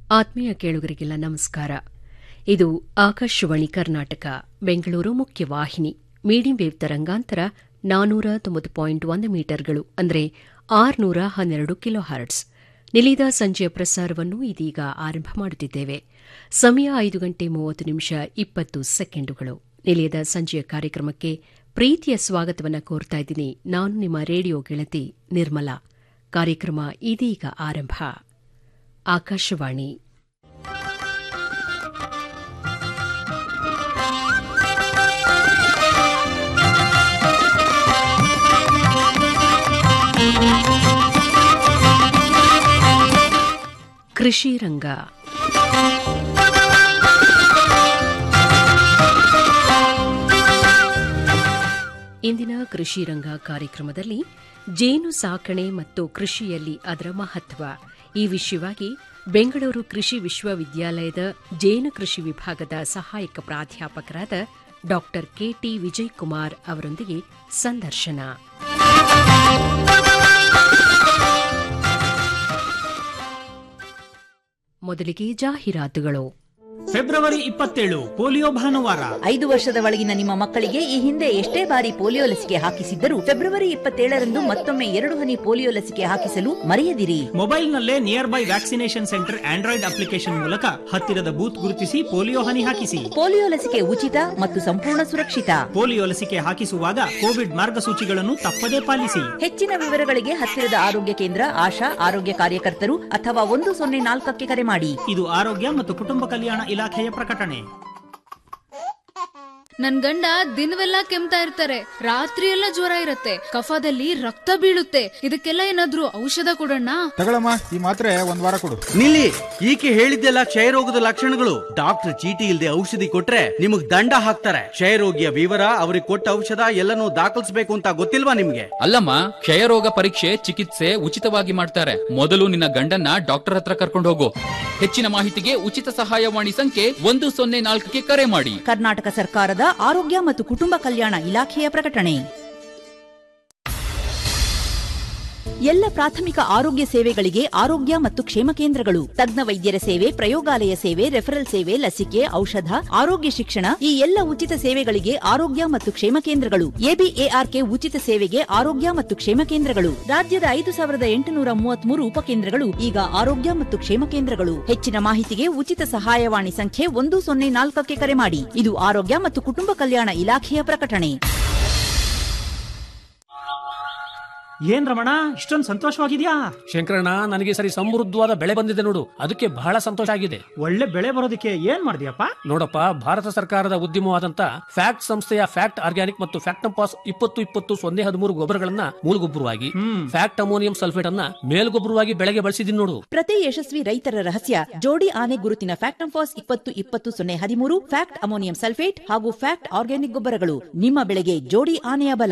ಆತ್ಮೀಯ ಕೇಳುಗರಿಗೆಲ್ಲ ನಮಸ್ಕಾರ ಇದು ಆಕಾಶವಾಣಿ ಕರ್ನಾಟಕ ಬೆಂಗಳೂರು ಮುಖ್ಯವಾಹಿನಿ ಮೀಡಿಯಂ ವೇವ್ ತರಂಗಾಂತರ ನಾನೂರ ತೊಂಬತ್ತು ಪಾಯಿಂಟ್ ಒಂದು ಮೀಟರ್ಗಳು ಅಂದರೆ ಆರುನೂರ ಹನ್ನೆರಡು ಕಿಲೋ ಹರ್ಟ್ಸ್ ನಿಲಿದ ಸಂಜೆಯ ಪ್ರಸಾರವನ್ನು ಇದೀಗ ಆರಂಭ ಮಾಡುತ್ತಿದ್ದೇವೆ ಸಮಯ ಐದು ಗಂಟೆ ಮೂವತ್ತು ನಿಮಿಷ ಇಪ್ಪತ್ತು ಸೆಕೆಂಡುಗಳು ನಿಲಯದ ಸಂಜೆಯ ಕಾರ್ಯಕ್ರಮಕ್ಕೆ ಪ್ರೀತಿಯ ಸ್ವಾಗತವನ್ನು ಕೋರ್ತಾ ಇದ್ದೀನಿ ನಾನು ನಿಮ್ಮ ರೇಡಿಯೋ ಗೆಳತಿ ನಿರ್ಮಲಾ ಕಾರ್ಯಕ್ರಮ ಇದೀಗ ಆರಂಭ ಆಕಾಶವಾಣಿ ಕೃಷಿ ರಂಗ ಇಂದಿನ ಕೃಷಿ ರಂಗ ಕಾರ್ಯಕ್ರಮದಲ್ಲಿ ಜೇನು ಸಾಕಣೆ ಮತ್ತು ಕೃಷಿಯಲ್ಲಿ ಅದರ ಮಹತ್ವ ಈ ವಿಷಯವಾಗಿ ಬೆಂಗಳೂರು ಕೃಷಿ ವಿಶ್ವವಿದ್ಯಾಲಯದ ಜೇನು ಕೃಷಿ ವಿಭಾಗದ ಸಹಾಯಕ ಪ್ರಾಧ್ಯಾಪಕರಾದ ಡಾ ಕೆಟಿ ವಿಜಯಕುಮಾರ್ ಅವರೊಂದಿಗೆ ಸಂದರ್ಶನ ಮೊದಲಿಗೆ ಜಾಹೀರಾತುಗಳು ಫೆಬ್ರವರಿ ಇಪ್ಪತ್ತೇಳು ಪೋಲಿಯೋ ಭಾನುವಾರ ಐದು ವರ್ಷದ ಒಳಗಿನ ನಿಮ್ಮ ಮಕ್ಕಳಿಗೆ ಈ ಹಿಂದೆ ಎಷ್ಟೇ ಬಾರಿ ಪೋಲಿಯೋ ಲಸಿಕೆ ಹಾಕಿಸಿದ್ದರೂ ಫೆಬ್ರವರಿ ಇಪ್ಪತ್ತೇಳರಂದು ಮತ್ತೊಮ್ಮೆ ಎರಡು ಹನಿ ಪೋಲಿಯೋ ಲಸಿಕೆ ಹಾಕಿಸಲು ಮರೆಯದಿರಿ ಮೊಬೈಲ್ನಲ್ಲೇ near by vaccination centre Android application ಮೂಲಕ ಹತ್ತಿರದ ಬೂತ್ ಗುರುತಿಸಿ ಪೋಲಿಯೋ ಹನಿ ಹಾಕಿಸಿ ಪೋಲಿಯೋ ಲಸಿಕೆ ಉಚಿತ ಮತ್ತು ಸಂಪೂರ್ಣ ಸುರಕ್ಷಿತ ಪೋಲಿಯೋ ಲಸಿಕೆ ಹಾಕಿಸುವಾಗ ಕೋವಿಡ್ ಮಾರ್ಗಸೂಚಿಗಳನ್ನು ತಪ್ಪದೇ ಪಾಲಿಸಿ ಹೆಚ್ಚಿನ ವಿವರಗಳಿಗೆ ಹತ್ತಿರದ ಆರೋಗ್ಯ ಕೇಂದ್ರ ಆಶಾ ಆರೋಗ್ಯ ಕಾರ್ಯಕರ್ತರು ಅಥವಾ ಒಂದು ಸೊನ್ನೆ ನಾಲ್ಕಕ್ಕೆ ಕರೆ ಮಾಡಿ ಇದು ಆರೋಗ್ಯ ಮತ್ತು ಕುಟುಂಬ ಕಲ್ಯಾಣ ಇಲಾಖೆಯ ಪ್ರಕಟಣೆ ನನ್ ಗಂಡ ದಿನವೆಲ್ಲ ಕೆಮ್ತಾ ಇರ್ತಾರೆ ರಾತ್ರಿ ಎಲ್ಲ ಜ್ವರ ಇರತ್ತೆ ಕಫದಲ್ಲಿ ರಕ್ತ ಬೀಳುತ್ತೆ ಇದಕ್ಕೆಲ್ಲ ಏನಾದ್ರೂ ಔಷಧ ಕೊಡೋಣ ತಗೊಳಮ್ಮ ಈ ಮಾತ್ರೆ ಒಂದ್ ವಾರ ಕೊಡು ನಿಲ್ಲಿ ಈಕೆ ಹೇಳಿದ್ದೆಲ್ಲ ಕ್ಷಯರೋಗದ ಲಕ್ಷಣಗಳು ಡಾಕ್ಟರ್ ಚೀಟಿ ಇಲ್ಲದೆ ಔಷಧಿ ಕೊಟ್ರೆ ನಿಮಗ್ ದಂಡ ಹಾಕ್ತಾರೆ ಕ್ಷಯರೋಗಿಯ ವಿವರ ಅವ್ರಿಗೆ ಕೊಟ್ಟ ಔಷಧ ಎಲ್ಲನೂ ದಾಖಲಿಸಬೇಕು ಅಂತ ಗೊತ್ತಿಲ್ವಾ ನಿಮ್ಗೆ ಅಲ್ಲಮ್ಮ ಕ್ಷಯರೋಗ ಪರೀಕ್ಷೆ ಚಿಕಿತ್ಸೆ ಉಚಿತವಾಗಿ ಮಾಡ್ತಾರೆ ಮೊದಲು ನಿನ್ನ ಗಂಡನ್ನ ಡಾಕ್ಟರ್ ಹತ್ರ ಕರ್ಕೊಂಡು ಹೋಗು ಹೆಚ್ಚಿನ ಮಾಹಿತಿಗೆ ಉಚಿತ ಸಹಾಯವಾಣಿ ಸಂಖ್ಯೆ ಒಂದು ಸೊನ್ನೆ ನಾಲ್ಕಕ್ಕೆ ಕರೆ ಮಾಡಿ ಕರ್ನಾಟಕ ಸರ್ಕಾರದ ಆರೋಗ್ಯ ಮತ್ತು ಕುಟುಂಬ ಕಲ್ಯಾಣ ಇಲಾಖೆಯ ಪ್ರಕಟಣೆ ಎಲ್ಲ ಪ್ರಾಥಮಿಕ ಆರೋಗ್ಯ ಸೇವೆಗಳಿಗೆ ಆರೋಗ್ಯ ಮತ್ತು ಕ್ಷೇಮ ಕೇಂದ್ರಗಳು ತಜ್ಞ ವೈದ್ಯರ ಸೇವೆ ಪ್ರಯೋಗಾಲಯ ಸೇವೆ ರೆಫರಲ್ ಸೇವೆ ಲಸಿಕೆ ಔಷಧ ಆರೋಗ್ಯ ಶಿಕ್ಷಣ ಈ ಎಲ್ಲ ಉಚಿತ ಸೇವೆಗಳಿಗೆ ಆರೋಗ್ಯ ಮತ್ತು ಕ್ಷೇಮ ಕೇಂದ್ರಗಳು ಎಬಿಎಆರ್ಕೆ ಉಚಿತ ಸೇವೆಗೆ ಆರೋಗ್ಯ ಮತ್ತು ಕ್ಷೇಮ ಕೇಂದ್ರಗಳು ರಾಜ್ಯದ ಐದು ಸಾವಿರದ ಎಂಟುನೂರ ಮೂವತ್ಮೂರು ಉಪಕೇಂದ್ರಗಳು ಈಗ ಆರೋಗ್ಯ ಮತ್ತು ಕ್ಷೇಮ ಕೇಂದ್ರಗಳು ಹೆಚ್ಚಿನ ಮಾಹಿತಿಗೆ ಉಚಿತ ಸಹಾಯವಾಣಿ ಸಂಖ್ಯೆ ಒಂದು ಸೊನ್ನೆ ನಾಲ್ಕಕ್ಕೆ ಕರೆ ಮಾಡಿ ಇದು ಆರೋಗ್ಯ ಮತ್ತು ಕುಟುಂಬ ಕಲ್ಯಾಣ ಇಲಾಖೆಯ ಪ್ರಕಟಣೆ ಏನ್ ರಮಣ ಇಷ್ಟೊಂದು ಸಂತೋಷವಾಗಿದ್ಯಾ ಶಂಕರಣ್ಣ ನನಗೆ ಈ ಸರಿ ಸಮೃದ್ಧವಾದ ಬೆಳೆ ಬಂದಿದೆ ನೋಡು ಅದಕ್ಕೆ ಬಹಳ ಸಂತೋಷ ಆಗಿದೆ ಒಳ್ಳೆ ಬೆಳೆ ಬರೋದಕ್ಕೆ ಏನ್ ಮಾಡಿದ್ಯಪ್ಪ ನೋಡಪ್ಪ ಭಾರತ ಸರ್ಕಾರದ ಉದ್ಯಮವಾದಂತ ಫ್ಯಾಕ್ಟ್ ಸಂಸ್ಥೆಯ ಫ್ಯಾಕ್ಟ್ ಆರ್ಗ್ಯಾನಿಕ್ ಮತ್ತು ಫ್ಯಾಕ್ಟಂಪಾಸ್ ಇಪ್ಪತ್ತು ಇಪ್ಪತ್ತು ಸೊನ್ನೆ ಹದಿಮೂರು ಗೊಬ್ಬರಗಳನ್ನ ಮೂಲಗೊಬ್ಬರವಾಗಿ ಫ್ಯಾಕ್ಟ್ ಅಮೋನಿಯಂ ಸಲ್ಫೇಟ್ ಅನ್ನ ಮೇಲ್ಗೊಬ್ಬರವಾಗಿ ಬೆಳೆಗೆ ಬಳಸಿದೀನಿ ನೋಡು ಪ್ರತಿ ಯಶಸ್ವಿ ರೈತರ ರಹಸ್ಯ ಜೋಡಿ ಆನೆ ಗುರುತಿನ ಫ್ಯಾಕ್ಟಂಫಾಸ್ ಇಪ್ಪತ್ತು ಇಪ್ಪತ್ತು ಸೊನ್ನೆ ಹದಿಮೂರು ಫ್ಯಾಕ್ಟ್ ಅಮೋನಿಯಂ ಸಲ್ಫೇಟ್ ಹಾಗೂ ಫ್ಯಾಕ್ಟ್ ಆರ್ಗ್ಯಾನಿಕ್ ಗೊಬ್ಬರಗಳು ನಿಮ್ಮ ಬೆಳೆಗೆ ಜೋಡಿ ಆನೆಯ ಬಲ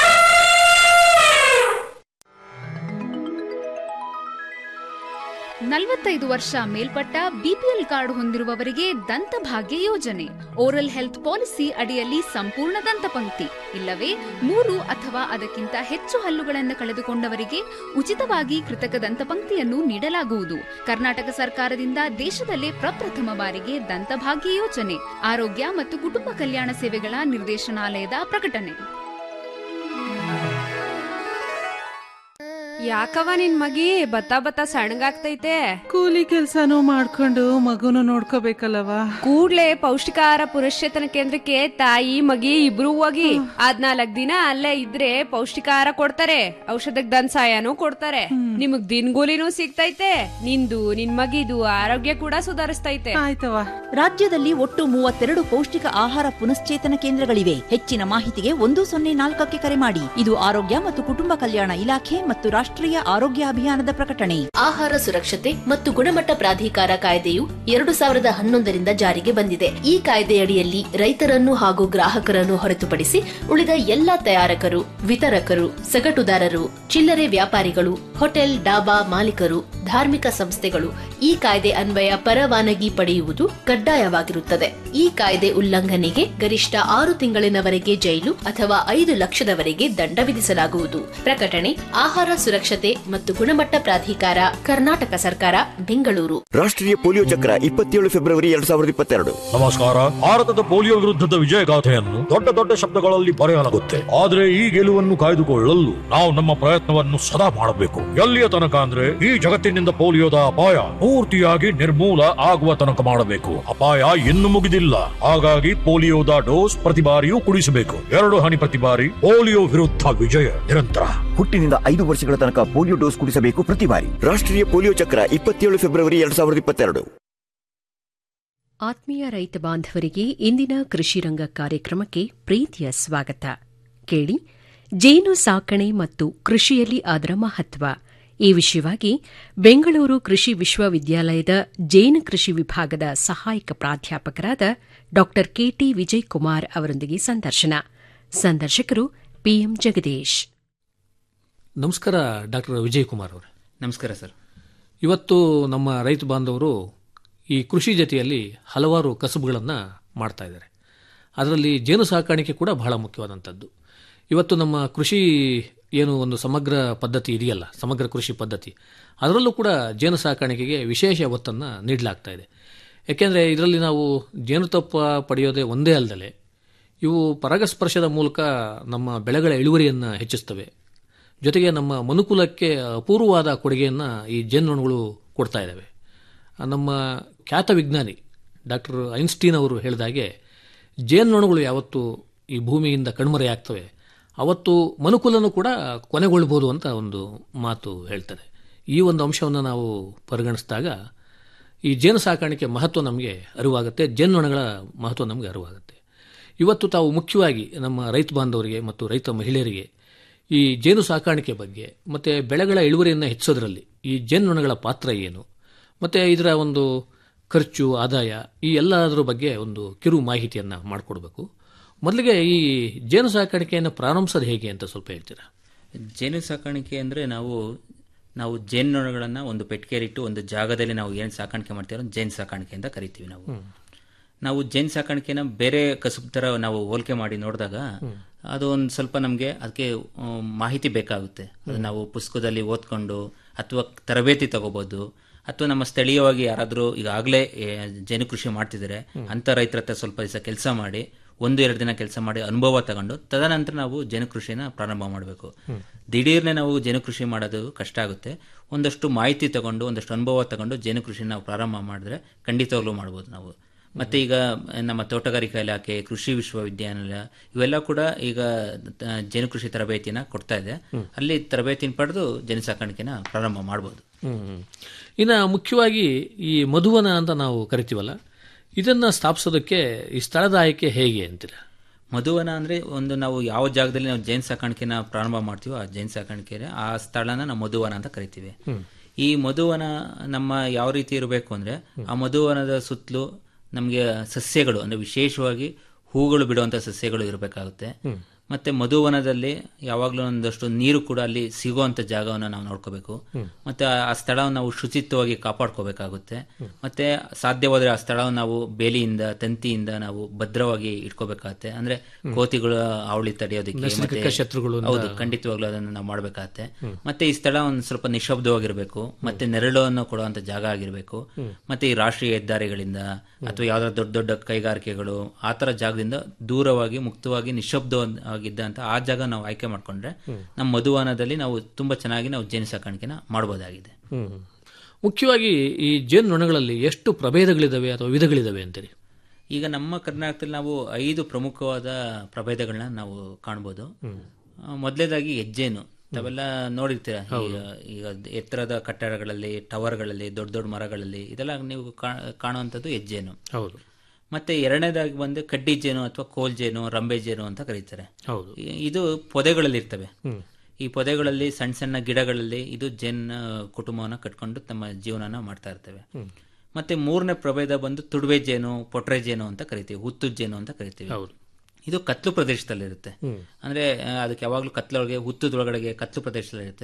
ನಲವತ್ತೈದು ವರ್ಷ ಮೇಲ್ಪಟ್ಟ ಬಿಪಿಎಲ್ ಕಾರ್ಡ್ ಹೊಂದಿರುವವರಿಗೆ ದಂತಭಾಗ್ಯ ಯೋಜನೆ ಓರಲ್ ಹೆಲ್ತ್ ಪಾಲಿಸಿ ಅಡಿಯಲ್ಲಿ ಸಂಪೂರ್ಣ ದಂತಪಂಕ್ತಿ ಇಲ್ಲವೇ ಮೂರು ಅಥವಾ ಅದಕ್ಕಿಂತ ಹೆಚ್ಚು ಹಲ್ಲುಗಳನ್ನು ಕಳೆದುಕೊಂಡವರಿಗೆ ಉಚಿತವಾಗಿ ಕೃತಕ ದಂತಪಂಕ್ತಿಯನ್ನು ನೀಡಲಾಗುವುದು ಕರ್ನಾಟಕ ಸರ್ಕಾರದಿಂದ ದೇಶದಲ್ಲೇ ಪ್ರಪ್ರಥಮ ಬಾರಿಗೆ ದಂತಭಾಗ್ಯ ಯೋಜನೆ ಆರೋಗ್ಯ ಮತ್ತು ಕುಟುಂಬ ಕಲ್ಯಾಣ ಸೇವೆಗಳ ನಿರ್ದೇಶನಾಲಯದ ಪ್ರಕಟಣೆ ಯಾಕವ ನಿನ್ ಮಗಿ ಬತ್ತ ಬತ್ತ ಸಣ್ಣಗಾಗ್ತೈತೆ ಕೂಲಿ ಕೆಲ್ಸಾನು ಮಾಡ್ಕೊಂಡು ಮಗುನು ನೋಡ್ಕೋಬೇಕಲ್ಲವ ಕೂಡ್ಲೆ ಪೌಷ್ಟಿಕಾಹಾರ ಪುನಶ್ಚೇತನ ಕೇಂದ್ರಕ್ಕೆ ತಾಯಿ ಮಗಿ ಇಬ್ರು ಹೋಗಿ ಹದ್ನಾಲ್ಕ್ ದಿನ ಅಲ್ಲೇ ಇದ್ರೆ ಪೌಷ್ಟಿಕಾಹಾರ ಕೊಡ್ತಾರೆ ಔಷಧಕ್ ದನ್ ಸಾಯನೂ ಕೊಡ್ತಾರೆ ನಿಮಗ್ ದಿನಗೂಲಿನೂ ಸಿಗ್ತೈತೆ ನಿಂದು ನಿನ್ ಮಗಿದು ಆರೋಗ್ಯ ಕೂಡ ಸುಧಾರಿಸ್ತೈತೆ ಆಯ್ತವ ರಾಜ್ಯದಲ್ಲಿ ಒಟ್ಟು ಮೂವತ್ತೆರಡು ಪೌಷ್ಟಿಕ ಆಹಾರ ಪುನಶ್ಚೇತನ ಕೇಂದ್ರಗಳಿವೆ ಹೆಚ್ಚಿನ ಮಾಹಿತಿಗೆ ಒಂದು ಸೊನ್ನೆ ನಾಲ್ಕಕ್ಕೆ ಕರೆ ಮಾಡಿ ಇದು ಆರೋಗ್ಯ ಮತ್ತು ಕುಟುಂಬ ಕಲ್ಯಾಣ ಇಲಾಖೆ ಮತ್ತು ರಾಷ್ಟ್ರೀಯ ಆರೋಗ್ಯ ಅಭಿಯಾನದ ಪ್ರಕಟಣೆ ಆಹಾರ ಸುರಕ್ಷತೆ ಮತ್ತು ಗುಣಮಟ್ಟ ಪ್ರಾಧಿಕಾರ ಕಾಯ್ದೆಯು ಎರಡು ಸಾವಿರದ ಹನ್ನೊಂದರಿಂದ ಜಾರಿಗೆ ಬಂದಿದೆ ಈ ಕಾಯ್ದೆಯಡಿಯಲ್ಲಿ ರೈತರನ್ನು ಹಾಗೂ ಗ್ರಾಹಕರನ್ನು ಹೊರತುಪಡಿಸಿ ಉಳಿದ ಎಲ್ಲಾ ತಯಾರಕರು ವಿತರಕರು ಸಗಟುದಾರರು ಚಿಲ್ಲರೆ ವ್ಯಾಪಾರಿಗಳು ಹೋಟೆಲ್ ಡಾಬಾ ಮಾಲೀಕರು ಧಾರ್ಮಿಕ ಸಂಸ್ಥೆಗಳು ಈ ಕಾಯ್ದೆ ಅನ್ವಯ ಪರವಾನಗಿ ಪಡೆಯುವುದು ಕಡ್ಡಾಯವಾಗಿರುತ್ತದೆ ಈ ಕಾಯ್ದೆ ಉಲ್ಲಂಘನೆಗೆ ಗರಿಷ್ಠ ಆರು ತಿಂಗಳಿನವರೆಗೆ ಜೈಲು ಅಥವಾ ಐದು ಲಕ್ಷದವರೆಗೆ ದಂಡ ವಿಧಿಸಲಾಗುವುದು ಪ್ರಕಟಣೆ ಆಹಾರ ಸುರಕ್ಷತೆ ಮತ್ತು ಗುಣಮಟ್ಟ ಪ್ರಾಧಿಕಾರ ಕರ್ನಾಟಕ ಸರ್ಕಾರ ಬೆಂಗಳೂರು ರಾಷ್ಟ್ರೀಯ ಪೋಲಿಯೋ ಚಕ್ರ ಇಪ್ಪತ್ತೇಳು ಫೆಬ್ರವರಿ ಎರಡ್ ಸಾವಿರದ ಇಪ್ಪತ್ತೆರಡು ನಮಸ್ಕಾರ ಭಾರತದ ಪೋಲಿಯೋ ವಿರುದ್ಧದ ವಿಜಯಗಾಥೆಯನ್ನು ದೊಡ್ಡ ದೊಡ್ಡ ಶಬ್ದಗಳಲ್ಲಿ ಬರೆಯಲಾಗುತ್ತೆ ಆದ್ರೆ ಈ ಗೆಲುವನ್ನು ಕಾಯ್ದುಕೊಳ್ಳಲು ನಾವು ನಮ್ಮ ಪ್ರಯತ್ನವನ್ನು ಸದಾ ಮಾಡಬೇಕು ಎಲ್ಲಿಯ ತನಕ ಅಂದ್ರೆ ಈ ಜಗತ್ತಿನಿಂದ ಪೋಲಿಯೋದ ಅಪಾಯ ಪೂರ್ತಿಯಾಗಿ ನಿರ್ಮೂಲ ಆಗುವ ತನಕ ಮಾಡಬೇಕು ಅಪಾಯ ಇನ್ನು ಮುಗಿದಿಲ್ಲ ಹಾಗಾಗಿ ಪೋಲಿಯೋದ ಡೋಸ್ ಪ್ರತಿ ಬಾರಿಯೂ ಕುಡಿಸಬೇಕು ಎರಡು ಹನಿ ಪ್ರತಿ ಬಾರಿ ಪೋಲಿಯೋ ವಿರುದ್ಧ ವಿಜಯ ನಿರಂತರ ಹುಟ್ಟಿನಿಂದ ಐದು ವರ್ಷಗಳ ತನಕ ಪೋಲಿಯೋ ಡೋಸ್ ಕುಡಿಸಬೇಕು ಪ್ರತಿ ಬಾರಿ ರಾಷ್ಟ್ರೀಯ ಪೋಲಿಯೋ ಚಕ್ರ ಇಪ್ಪತ್ತೇಳು ಫೆಬ್ರವರಿ ಎರಡ್ ಸಾವಿರದ ಇಪ್ಪತ್ತೆರಡು ಆತ್ಮೀಯ ರೈತ ಬಾಂಧವರಿಗೆ ಇಂದಿನ ಕೃಷಿ ರಂಗ ಕಾರ್ಯಕ್ರಮಕ್ಕೆ ಪ್ರೀತಿಯ ಸ್ವಾಗತ ಕೇಳಿ ಜೇನು ಸಾಕಣೆ ಮತ್ತು ಕೃಷಿಯಲ್ಲಿ ಅದರ ಮಹತ್ವ ಈ ವಿಷಯವಾಗಿ ಬೆಂಗಳೂರು ಕೃಷಿ ವಿಶ್ವವಿದ್ಯಾಲಯದ ಜೇನು ಕೃಷಿ ವಿಭಾಗದ ಸಹಾಯಕ ಪ್ರಾಧ್ಯಾಪಕರಾದ ಡಾ ಕೆಟಿ ವಿಜಯ್ ಕುಮಾರ್ ಅವರೊಂದಿಗೆ ಸಂದರ್ಶನ ಸಂದರ್ಶಕರು ಪಿಎಂ ಜಗದೀಶ್ ನಮಸ್ಕಾರ ಡಾಕ್ಟರ್ ವಿಜಯ್ ಕುಮಾರ್ ಅವರೇ ನಮಸ್ಕಾರ ಸರ್ ಇವತ್ತು ನಮ್ಮ ರೈತ ಬಾಂಧವರು ಈ ಕೃಷಿ ಜೊತೆಯಲ್ಲಿ ಹಲವಾರು ಕಸಬುಗಳನ್ನು ಮಾಡ್ತಾ ಇದ್ದಾರೆ ಅದರಲ್ಲಿ ಜೇನು ಸಾಕಾಣಿಕೆ ಕೂಡ ಬಹಳ ಮುಖ್ಯವಾದಂಥದ್ದು ಇವತ್ತು ನಮ್ಮ ಕೃಷಿ ಏನು ಒಂದು ಸಮಗ್ರ ಪದ್ಧತಿ ಇದೆಯಲ್ಲ ಸಮಗ್ರ ಕೃಷಿ ಪದ್ಧತಿ ಅದರಲ್ಲೂ ಕೂಡ ಜೇನು ಸಾಕಾಣಿಕೆಗೆ ವಿಶೇಷ ಒತ್ತನ್ನು ನೀಡಲಾಗ್ತಾ ಇದೆ ಯಾಕೆಂದರೆ ಇದರಲ್ಲಿ ನಾವು ಜೇನುತುಪ್ಪ ಪಡೆಯೋದೇ ಒಂದೇ ಅಲ್ಲದೆ ಇವು ಪರಾಗಸ್ಪರ್ಶದ ಮೂಲಕ ನಮ್ಮ ಬೆಳೆಗಳ ಇಳುವರಿಯನ್ನು ಹೆಚ್ಚಿಸ್ತವೆ ಜೊತೆಗೆ ನಮ್ಮ ಮನುಕುಲಕ್ಕೆ ಅಪೂರ್ವವಾದ ಕೊಡುಗೆಯನ್ನು ಈ ಜೇನುನೊಣಗಳು ಕೊಡ್ತಾ ಇದ್ದಾವೆ ನಮ್ಮ ಖ್ಯಾತ ವಿಜ್ಞಾನಿ ಡಾಕ್ಟರ್ ಐನ್ಸ್ಟೀನ್ ಅವರು ಹೇಳಿದಾಗೆ ಜೇನುನೊಣಗಳು ಯಾವತ್ತು ಈ ಭೂಮಿಯಿಂದ ಕಣ್ಮರೆಯಾಗ್ತವೆ ಅವತ್ತು ಮನುಕುಲನು ಕೂಡ ಕೊನೆಗೊಳ್ಬೋದು ಅಂತ ಒಂದು ಮಾತು ಹೇಳ್ತಾರೆ ಈ ಒಂದು ಅಂಶವನ್ನು ನಾವು ಪರಿಗಣಿಸಿದಾಗ ಈ ಜೇನು ಸಾಕಾಣಿಕೆ ಮಹತ್ವ ನಮಗೆ ಅರಿವಾಗುತ್ತೆ ಜೇನುನೊಣಗಳ ಮಹತ್ವ ನಮಗೆ ಅರಿವಾಗುತ್ತೆ ಇವತ್ತು ತಾವು ಮುಖ್ಯವಾಗಿ ನಮ್ಮ ರೈತ ಬಾಂಧವರಿಗೆ ಮತ್ತು ರೈತ ಮಹಿಳೆಯರಿಗೆ ಈ ಜೇನು ಸಾಕಾಣಿಕೆ ಬಗ್ಗೆ ಮತ್ತು ಬೆಳೆಗಳ ಇಳುವರಿಯನ್ನು ಹೆಚ್ಚೋದ್ರಲ್ಲಿ ಈ ಜೇನುನೊಣಗಳ ಪಾತ್ರ ಏನು ಮತ್ತು ಇದರ ಒಂದು ಖರ್ಚು ಆದಾಯ ಈ ಎಲ್ಲದರ ಬಗ್ಗೆ ಒಂದು ಕಿರು ಮಾಹಿತಿಯನ್ನು ಮಾಡಿಕೊಡ್ಬೇಕು ಮೊದಲಿಗೆ ಈ ಜೇನು ಸಾಕಾಣಿಕೆಯನ್ನು ಪ್ರಾರಂಭಿಸೋದು ಹೇಗೆ ಅಂತ ಸ್ವಲ್ಪ ಹೇಳ್ತೀರಾ ಜೇನು ಸಾಕಾಣಿಕೆ ಅಂದರೆ ನಾವು ನಾವು ಜೇನುನೊಣಗಳನ್ನು ಒಂದು ಪೆಟ್ಟಿಗೆಲಿಟ್ಟು ಒಂದು ಜಾಗದಲ್ಲಿ ನಾವು ಏನು ಸಾಕಾಣಿಕೆ ಮಾಡ್ತೀರೋ ಜೇನು ಸಾಕಾಣಿಕೆ ಅಂತ ಕರಿತೀವಿ ನಾವು ನಾವು ಜೇನು ಸಾಕಾಣಿಕೆನ ಬೇರೆ ಕಸುಬು ಥರ ನಾವು ಹೋಲಿಕೆ ಮಾಡಿ ನೋಡಿದಾಗ ಅದು ಒಂದು ಸ್ವಲ್ಪ ನಮಗೆ ಅದಕ್ಕೆ ಮಾಹಿತಿ ಬೇಕಾಗುತ್ತೆ ಅದು ನಾವು ಪುಸ್ತಕದಲ್ಲಿ ಓದ್ಕೊಂಡು ಅಥವಾ ತರಬೇತಿ ತಗೋಬೋದು ಅಥವಾ ನಮ್ಮ ಸ್ಥಳೀಯವಾಗಿ ಯಾರಾದರೂ ಈಗಾಗಲೇ ಜೇನು ಕೃಷಿ ಮಾಡ್ತಿದ್ದಾರೆ ಅಂಥ ರೈತರ ಹತ್ರ ಸ್ವಲ್ಪ ದಿವಸ ಕೆಲಸ ಮಾಡಿ ಒಂದು ಎರಡು ದಿನ ಕೆಲಸ ಮಾಡಿ ಅನುಭವ ತಗೊಂಡು ತದನಂತರ ನಾವು ಜೇನು ಕೃಷಿನ ಪ್ರಾರಂಭ ಮಾಡಬೇಕು ದಿಢೀರ್ನೆ ನಾವು ಜೇನು ಕೃಷಿ ಮಾಡೋದು ಕಷ್ಟ ಆಗುತ್ತೆ ಒಂದಷ್ಟು ಮಾಹಿತಿ ತಗೊಂಡು ಒಂದಷ್ಟು ಅನುಭವ ತಗೊಂಡು ಜೇನು ಕೃಷಿ ನಾವು ಪ್ರಾರಂಭ ಮಾಡಿದ್ರೆ ಖಂಡಿತವಾಗ್ಲೂ ಮಾಡ್ಬೋದು ನಾವು ಮತ್ತೆ ಈಗ ನಮ್ಮ ತೋಟಗಾರಿಕಾ ಇಲಾಖೆ ಕೃಷಿ ವಿಶ್ವವಿದ್ಯಾನಿಲಯ ಇವೆಲ್ಲ ಕೂಡ ಈಗ ಜೇನು ಕೃಷಿ ತರಬೇತಿನ ಕೊಡ್ತಾ ಇದೆ ಅಲ್ಲಿ ತರಬೇತಿನ ಪಡೆದು ಜೇನು ಸಾಕಾಣಿಕೆನ ಪ್ರಾರಂಭ ಮಾಡ್ಬೋದು ಇನ್ನು ಮುಖ್ಯವಾಗಿ ಈ ಮಧುವನ ಅಂತ ನಾವು ಕರಿತೀವಲ್ಲ ಇದನ್ನ ಸ್ಥಾಪಿಸೋದಕ್ಕೆ ಈ ಸ್ಥಳದ ಆಯ್ಕೆ ಹೇಗೆ ಅಂತೀರ ಮಧುವನ ಅಂದ್ರೆ ಒಂದು ನಾವು ಯಾವ ಜಾಗದಲ್ಲಿ ನಾವು ಜೇನು ಸಾಕಾಣಿಕೆನ ಪ್ರಾರಂಭ ಮಾಡ್ತೀವೋ ಆ ಜೇನು ಸಾಕಾಣಿಕೆ ಆ ಸ್ಥಳನ ನಾವು ಮಧುವನ ಅಂತ ಕರಿತೀವಿ ಈ ಮಧುವನ ನಮ್ಮ ಯಾವ ರೀತಿ ಇರಬೇಕು ಅಂದ್ರೆ ಆ ಮಧುವನದ ಸುತ್ತಲೂ ನಮಗೆ ಸಸ್ಯಗಳು ಅಂದ್ರೆ ವಿಶೇಷವಾಗಿ ಹೂಗಳು ಬಿಡುವಂತ ಸಸ್ಯಗಳು ಇರಬೇಕಾಗುತ್ತೆ ಮತ್ತೆ ಮಧುವನದಲ್ಲಿ ಯಾವಾಗಲೂ ಒಂದಷ್ಟು ನೀರು ಕೂಡ ಅಲ್ಲಿ ಸಿಗುವಂತ ಜಾಗವನ್ನು ನಾವು ನೋಡ್ಕೋಬೇಕು ಮತ್ತೆ ಆ ಸ್ಥಳವನ್ನು ನಾವು ಶುಚಿತ್ವವಾಗಿ ಕಾಪಾಡ್ಕೋಬೇಕಾಗುತ್ತೆ ಮತ್ತೆ ಸಾಧ್ಯವಾದ್ರೆ ಆ ಸ್ಥಳವನ್ನು ನಾವು ಬೇಲಿಯಿಂದ ತಂತಿಯಿಂದ ನಾವು ಭದ್ರವಾಗಿ ಇಟ್ಕೋಬೇಕಾಗತ್ತೆ ಅಂದ್ರೆ ಕೋತಿಗಳ ಅವಳಿ ತಡೆಯೋದಕ್ಕೆ ನೈಸರ್ಗಿಕ ಮತ್ತೆ ಶತ್ರುಗಳು ಹೌದು ಖಂಡಿತವಾಗ್ಲೂ ಅದನ್ನು ನಾವು ಮಾಡಬೇಕಾಗತ್ತೆ ಮತ್ತೆ ಈ ಸ್ಥಳ ಒಂದು ಸ್ವಲ್ಪ ನಿಶಬ್ದವಾಗಿರ್ಬೇಕು ಮತ್ತೆ ನೆರಳನ್ನು ಕೊಡುವಂತ ಜಾಗ ಆಗಿರ್ಬೇಕು ಮತ್ತೆ ಈ ರಾಷ್ಟ್ರೀಯ ಹೆದ್ದಾರಿಗಳಿಂದ ಅಥವಾ ಯಾವ್ದಾದ್ರು ದೊಡ್ಡ ದೊಡ್ಡ ಕೈಗಾರಿಕೆಗಳು ಆ ತರ ಜಾಗದಿಂದ ದೂರವಾಗಿ ಮುಕ್ತವಾಗಿ ನಿಶಬ್ದವಾಗಿದ್ದಂತ ಆ ಜಾಗ ನಾವು ಆಯ್ಕೆ ಮಾಡ್ಕೊಂಡ್ರೆ ನಮ್ಮ ಮಧುವನದಲ್ಲಿ ನಾವು ತುಂಬಾ ಚೆನ್ನಾಗಿ ನಾವು ಜೇನು ಸಾಕಾಣಿಕೆನ ಮಾಡಬಹುದಾಗಿದೆ ಮುಖ್ಯವಾಗಿ ಈ ಜೇನು ನೊಣಗಳಲ್ಲಿ ಎಷ್ಟು ಪ್ರಭೇದಗಳಿದಾವೆ ಅಥವಾ ವಿಧಗಳಿದಾವೆ ಅಂತೀರಿ ಈಗ ನಮ್ಮ ಕರ್ನಾಟಕದಲ್ಲಿ ನಾವು ಐದು ಪ್ರಮುಖವಾದ ಪ್ರಭೇದಗಳನ್ನ ನಾವು ಕಾಣ್ಬೋದು ಮೊದಲೇದಾಗಿ ಹೆಜ್ಜೇನು ತಾವೆಲ್ಲ ನೋಡಿರ್ತೀರ ಈಗ ಈಗ ಎತ್ತರದ ಕಟ್ಟಡಗಳಲ್ಲಿ ಟವರ್ಗಳಲ್ಲಿ ದೊಡ್ಡ ದೊಡ್ಡ ಮರಗಳಲ್ಲಿ ಇದೆಲ್ಲ ನೀವು ಕಾಣುವಂಥದ್ದು ಹೆಜ್ಜೇನು ಹೌದು ಮತ್ತೆ ಎರಡನೇದಾಗಿ ಬಂದು ಕಡ್ಡಿ ಜೇನು ಅಥವಾ ಕೋಲ್ ಜೇನು ರಂಬೆ ಜೇನು ಅಂತ ಕರೀತಾರೆ ಹೌದು ಇದು ಪೊದೆಗಳಲ್ಲಿ ಇರ್ತವೆ ಈ ಪೊದೆಗಳಲ್ಲಿ ಸಣ್ಣ ಸಣ್ಣ ಗಿಡಗಳಲ್ಲಿ ಇದು ಜೇನ್ ಕುಟುಂಬವನ್ನ ಕಟ್ಕೊಂಡು ತಮ್ಮ ಜೀವನನ ಮಾಡ್ತಾ ಇರ್ತವೆ ಮತ್ತೆ ಮೂರನೇ ಪ್ರಭೇದ ಬಂದು ತುಡುವೆ ಜೇನು ಪೊಟ್ರೆ ಜೇನು ಅಂತ ಕರಿತೀವಿ ಹುತ್ತು ಜೇನು ಅಂತ ಕರಿತೀವಿ ಇದು ಕತ್ಲು ಪ್ರದೇಶದಲ್ಲಿರುತ್ತೆ ಅಂದ್ರೆ ಅದಕ್ಕೆ ಯಾವಾಗಲೂ ಕತ್ಲೊಳಗೆ ಹುತ್ತದೊಳಗಡೆಗೆ ಕತ್ಲು ಪ್ರದೇಶದಲ್ಲಿರುತ್ತೆ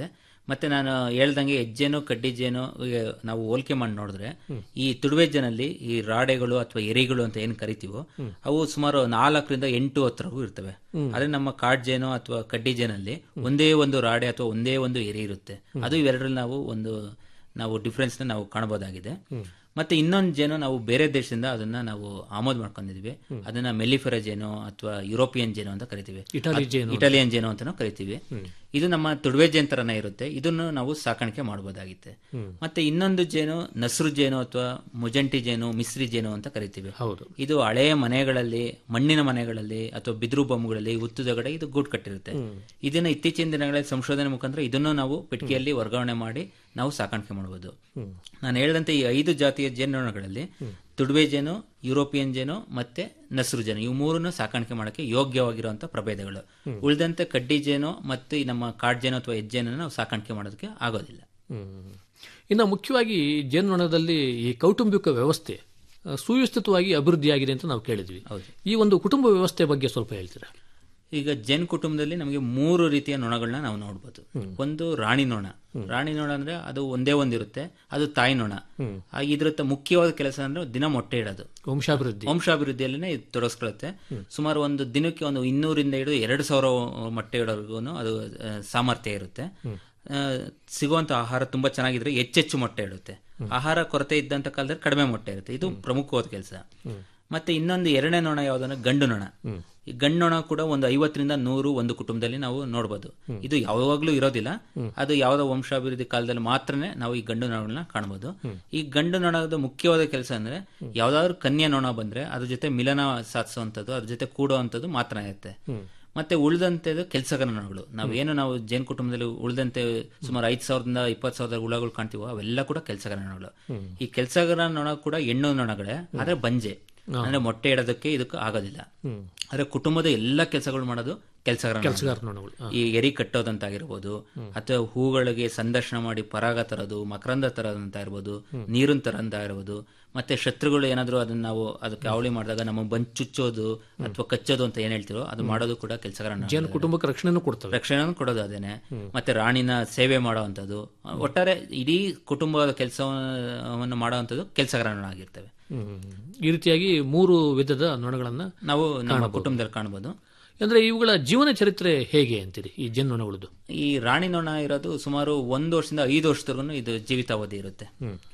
ಮತ್ತೆ ನಾನು ಹೇಳ್ದಂಗೆ ಹೆಜ್ಜೆನು ಕಡ್ಡಿ ಜೇನು ಈಗ ನಾವು ಹೋಲಿಕೆ ಮಾಡಿ ನೋಡಿದ್ರೆ ಈ ತುಡುವೆಜ್ಜನಲ್ಲಿ ಈ ರಾಡೆಗಳು ಅಥವಾ ಎರಿಗಳು ಅಂತ ಏನ್ ಕರಿತೀವೋ ಅವು ಸುಮಾರು ನಾಲ್ಕರಿಂದ ಎಂಟು ಹತ್ತರವರೆಗೂ ಇರ್ತವೆ ಆದ್ರೆ ನಮ್ಮ ಕಾಡ್ ಜೇನು ಅಥವಾ ಕಡ್ಡಿ ಜೇನಲ್ಲಿ ಒಂದೇ ಒಂದು ರಾಡೆ ಅಥವಾ ಒಂದೇ ಒಂದು ಎರೆ ಇರುತ್ತೆ ಅದು ಇವೆರಡರಲ್ಲಿ ನಾವು ಒಂದು ನಾವು ಡಿಫ್ರೆನ್ಸ್ ನಾವು ಕಾಣಬಹುದಾಗಿದೆ ಮತ್ತೆ ಇನ್ನೊಂದು ಜೇನು ನಾವು ಬೇರೆ ದೇಶದಿಂದ ಅದನ್ನ ನಾವು ಆಮದು ಮಾಡ್ಕೊಂಡಿದ್ವಿ ಅದನ್ನ ಮೆಲಿಫೆರ ಜೇನು ಅಥವಾ ಯುರೋಪಿಯನ್ ಜೇನು ಅಂತ ಕರಿತೀವಿ ಇಟಾಲಿ ಅದ್- ಜೇನು. ಇಟಾಲಿಯನ್ ಜೇನು ಅಂತಾನು ಕರಿತೀವಿ ಇದು ನಮ್ಮ ತುಡುವೆ ಜೇನು ತರನೇ ಇರುತ್ತೆ ಇದನ್ನು ನಾವು ಸಾಕಾಣಿಕೆ ಮಾಡಬಹುದಾಗಿತ್ತೆ ಹ್ಮ್. ಮತ್ತೆ ಇನ್ನೊಂದು ಜೇನು ನಸ್ರು ಜೇನು ಅಥವಾ ಮುಜಂಟಿ ಜೇನು ಮಿಸ್ರಿ ಜೇನು ಅಂತ ಕರಿತೀವಿ ಹೌದು ಇದು ಹಳೆಯ ಮನೆಗಳಲ್ಲಿ ಮಣ್ಣಿನ ಮನೆಗಳಲ್ಲಿ ಅಥವಾ ಬಿದಿರು ಬೊಮ್ಮಗಳಲ್ಲಿ ಹುತ್ತದಗಡೆ ಇದು ಗೂಡು ಕಟ್ಟಿರುತ್ತೆ ಇದನ್ನ ಇತ್ತೀಚಿನ ದಿನಗಳಲ್ಲಿ ಸಂಶೋಧನೆ ಮುಖಾಂತರ ಇದನ್ನು ನಾವು ಪೆಟ್ಟಿಗೆಯಲ್ಲಿ ವರ್ಗಾವಣೆ ಮಾಡಿ ನಾವು ಸಾಕಾಣಿಕೆ ಮಾಡಬಹುದು ನಾನು ಹೇಳಿದಂತೆ ಈ ಐದು ಜಾತಿಯ ಜೇನುನೊಣಗಳಲ್ಲಿ ತುಡುವೆ ಜೇನು ಯುರೋಪಿಯನ್ ಜೇನು ಮತ್ತೆ ನಸ್ರು ಜೇನು ಇವು ಮೂರನ್ನು ಸಾಕಾಣಿಕೆ ಮಾಡಕ್ಕೆ ಯೋಗ್ಯವಾಗಿರುವಂತ ಪ್ರಭೇದಗಳು ಉಳಿದಂತೆ ಕಡ್ಡಿ ಜೇನು ಮತ್ತು ಈ ನಮ್ಮ ಕಾಡ್ ಜೇನು ಅಥವಾ ಹೆಜ್ಜೇನನ್ನು ನಾವು ಸಾಕಾಣಿಕೆ ಮಾಡೋದಕ್ಕೆ ಆಗೋದಿಲ್ಲ ಹ್ಮ್. ಇನ್ನು ಮುಖ್ಯವಾಗಿ ಜೇನುನೊಣದಲ್ಲಿ ಈ ಕೌಟುಂಬಿಕ ವ್ಯವಸ್ಥೆ ಆ, ಸುವ್ಯವಸ್ಥಿತವಾಗಿ ಅಭಿವೃದ್ಧಿಯಾಗಿದೆ ಅಂತ ನಾವು ಕೇಳಿದ್ವಿ ಈ ಒಂದು ಕುಟುಂಬ ವ್ಯವಸ್ಥೆ ಬಗ್ಗೆ ಸ್ವಲ್ಪ ಹೇಳ್ತೀರಾ ಈಗ ಜೆನ್ ಕುಟುಂಬದಲ್ಲಿ ನಮಗೆ ಮೂರು ರೀತಿಯ ನೊಣಗಳನ್ನ ನಾವು ನೋಡ್ಬೋದು ಒಂದು ರಾಣಿ ನೊಣ ರಾಣಿ ನೊಣ ಅಂದ್ರೆ ಅದು ಒಂದೇ ಒಂದಿರುತ್ತೆ ಅದು ತಾಯಿ ನೊಣ ಆ, ಇದ್ರ ಮುಖ್ಯವಾದ ಕೆಲಸ ಅಂದ್ರೆ ದಿನ ಮೊಟ್ಟೆ ಇಡೋದು ವಂಶಾಭಿವೃದ್ಧಿ ವಂಶಾಭಿವೃದ್ಧಿಯಲ್ಲೇ ಇದು ತೊಡಗಿಸ್ಕೊಳ್ಳುತ್ತೆ ಸುಮಾರು ಒಂದು ದಿನಕ್ಕೆ ಒಂದು ಇನ್ನೂರಿಂದ ಹಿಡಿದು ಎರಡು ಸಾವಿರ ಮೊಟ್ಟೆ ಇಡೋವರೆಗೂ ಅದು ಆ, ಸಾಮರ್ಥ್ಯ ಇರುತ್ತೆ ಆ, ಸಿಗುವಂತ ಆಹಾರ ತುಂಬಾ ಚೆನ್ನಾಗಿದ್ರೆ ಹೆಚ್ಚೆಚ್ಚು ಮೊಟ್ಟೆ ಇಡುತ್ತೆ ಆಹಾರ ಕೊರತೆ ಇದ್ದಂತ ಕಾಲದಲ್ಲಿ ಕಡಿಮೆ ಮೊಟ್ಟೆ ಇರುತ್ತೆ ಇದು ಪ್ರಮುಖವಾದ ಕೆಲಸ ಮತ್ತೆ ಇನ್ನೊಂದು ಎರಡನೇ ನೊಣ ಯಾವ್ದಂದ್ರೆ ಗಂಡು ನೊಣ ಈ ಗಂಡು ನೊಣ ಕೂಡ ಒಂದು ಐವತ್ತರಿಂದ ನೂರು ಒಂದು ಕುಟುಂಬದಲ್ಲಿ ನಾವು ನೋಡಬಹುದು ಇದು ಯಾವಾಗ್ಲೂ ಇರೋದಿಲ್ಲ ಅದು ಯಾವ್ದೋ ವಂಶಾಭಿವೃದ್ಧಿ ಕಾಲದಲ್ಲಿ ಮಾತ್ರನೇ ನಾವು ಈ ಗಂಡು ನೊಣಗಳನ್ನ ಕಾಣಬಹುದು ಈ ಗಂಡು ನೊಣದ ಮುಖ್ಯವಾದ ಕೆಲಸ ಅಂದ್ರೆ ಯಾವ್ದಾದ್ರು ಕನ್ಯಾ ನೊಣ ಬಂದ್ರೆ ಅದ್ರ ಜೊತೆ ಮಿಲನ ಸಾಧಿಸುವಂತದ್ದು ಅದ್ರ ಜೊತೆ ಕೂಡುವಂತದ್ದು ಮಾತ್ರ ಇರುತ್ತೆ ಮತ್ತೆ ಉಳಿದಂತೆ ಕೆಲಸಗಾರ ನೊಣಗಳು ನಾವೇನು ನಾವು ಜೇನ್ ಕುಟುಂಬದಲ್ಲಿ ಉಳಿದಂತೆ ಸುಮಾರು ಐದ್ ಸಾವಿರದಿಂದ ಇಪ್ಪತ್ತು ಸಾವಿರದ ಹುಳಗಳು ಕಾಣ್ತೀವೋ ಅವೆಲ್ಲ ಕೂಡ ಕೆಲಸಗಾರ ನೊಣಗಳು ಈ ಕೆಲಸಗಾರ ನೊಣ ಕೂಡ ಹೆಣ್ಣು ನೊಣಗಳೇ ಆದ್ರೆ ಬಂಜೆ ಅಂದ್ರೆ ಮೊಟ್ಟೆ ಇಡೋದಕ್ಕೆ ಇದಕ್ಕೆ ಆಗೋದಿಲ್ಲ ಆದ್ರೆ ಕುಟುಂಬದ ಎಲ್ಲ ಕೆಲಸಗಳು ಮಾಡೋದು ಕೆಲಸಗಾರ ಕೆಲಸಗಾರ ನೊಣಗಳು ಈ ಎರಿ ಕಟ್ಟೋದಂತಾಗಿರ್ಬೋದು ಅಥವಾ ಹೂಗಳಿಗೆ ಸಂದರ್ಶನ ಮಾಡಿ ಪರಾಗ ತರೋದು ಮಕರಂದ ತರೋದಂತ ಇರ್ಬೋದು ನೀರನ್ ತರಂತ ಇರ್ಬೋದು ಮತ್ತೆ ಶತ್ರುಗಳು ಏನಾದ್ರು ಅದನ್ನ ನಾವು ಅದಕ್ಕೆ ಅವಳಿ ಮಾಡಿದಾಗ ನಮಗೆ ಬಂದ್ ಚುಚ್ಚೋದು ಅಥವಾ ಕಚ್ಚೋದು ಅಂತ ಏನ್ ಹೇಳ್ತಿರೋ ಅದು ಮಾಡೋದು ಕೂಡ ಕೆಲಸಗಾರ ಜೇನು ಕುಟುಂಬಕ್ಕೆ ರಕ್ಷಣೆನೂ ಕೊಡ್ತವೆ ರಕ್ಷಣೆ ಕೊಡೋದು ಅದೇನೆ ಮತ್ತೆ ರಾಣಿನ ಸೇವೆ ಮಾಡುವಂಥದ್ದು ಒಟ್ಟಾರೆ ಇಡೀ ಕುಟುಂಬದ ಕೆಲಸವನ್ನು ಮಾಡುವಂಥದ್ದು ಕೆಲಸಗಾರ ನೊಣ ಆಗಿರ್ತವೆ ಹ್ಮ್. ಈ ರೀತಿಯಾಗಿ ಮೂರು ವಿಧದ ನೊಣಗಳನ್ನ ನಾವು ನಮ್ಮ ಕಾಣಬಹುದು. ಕುಟುಂಬದಲ್ಲಿ ಕಾಣಬಹುದು ಅಂದ್ರೆ ಇವುಗಳ ಜೀವನ ಚರಿತ್ರೆ ಹೇಗೆ ಅಂತೀರಿ ಈ ಜೇನುನೊಣಗಳದ್ದು ಈ ರಾಣಿ ನೊಣ ಇರೋದು ಸುಮಾರು ಒಂದು ವರ್ಷದಿಂದ ಐದು ವರ್ಷದವರೆಗೂ ಇದು ಜೀವಿತಾವಧಿ ಇರುತ್ತೆ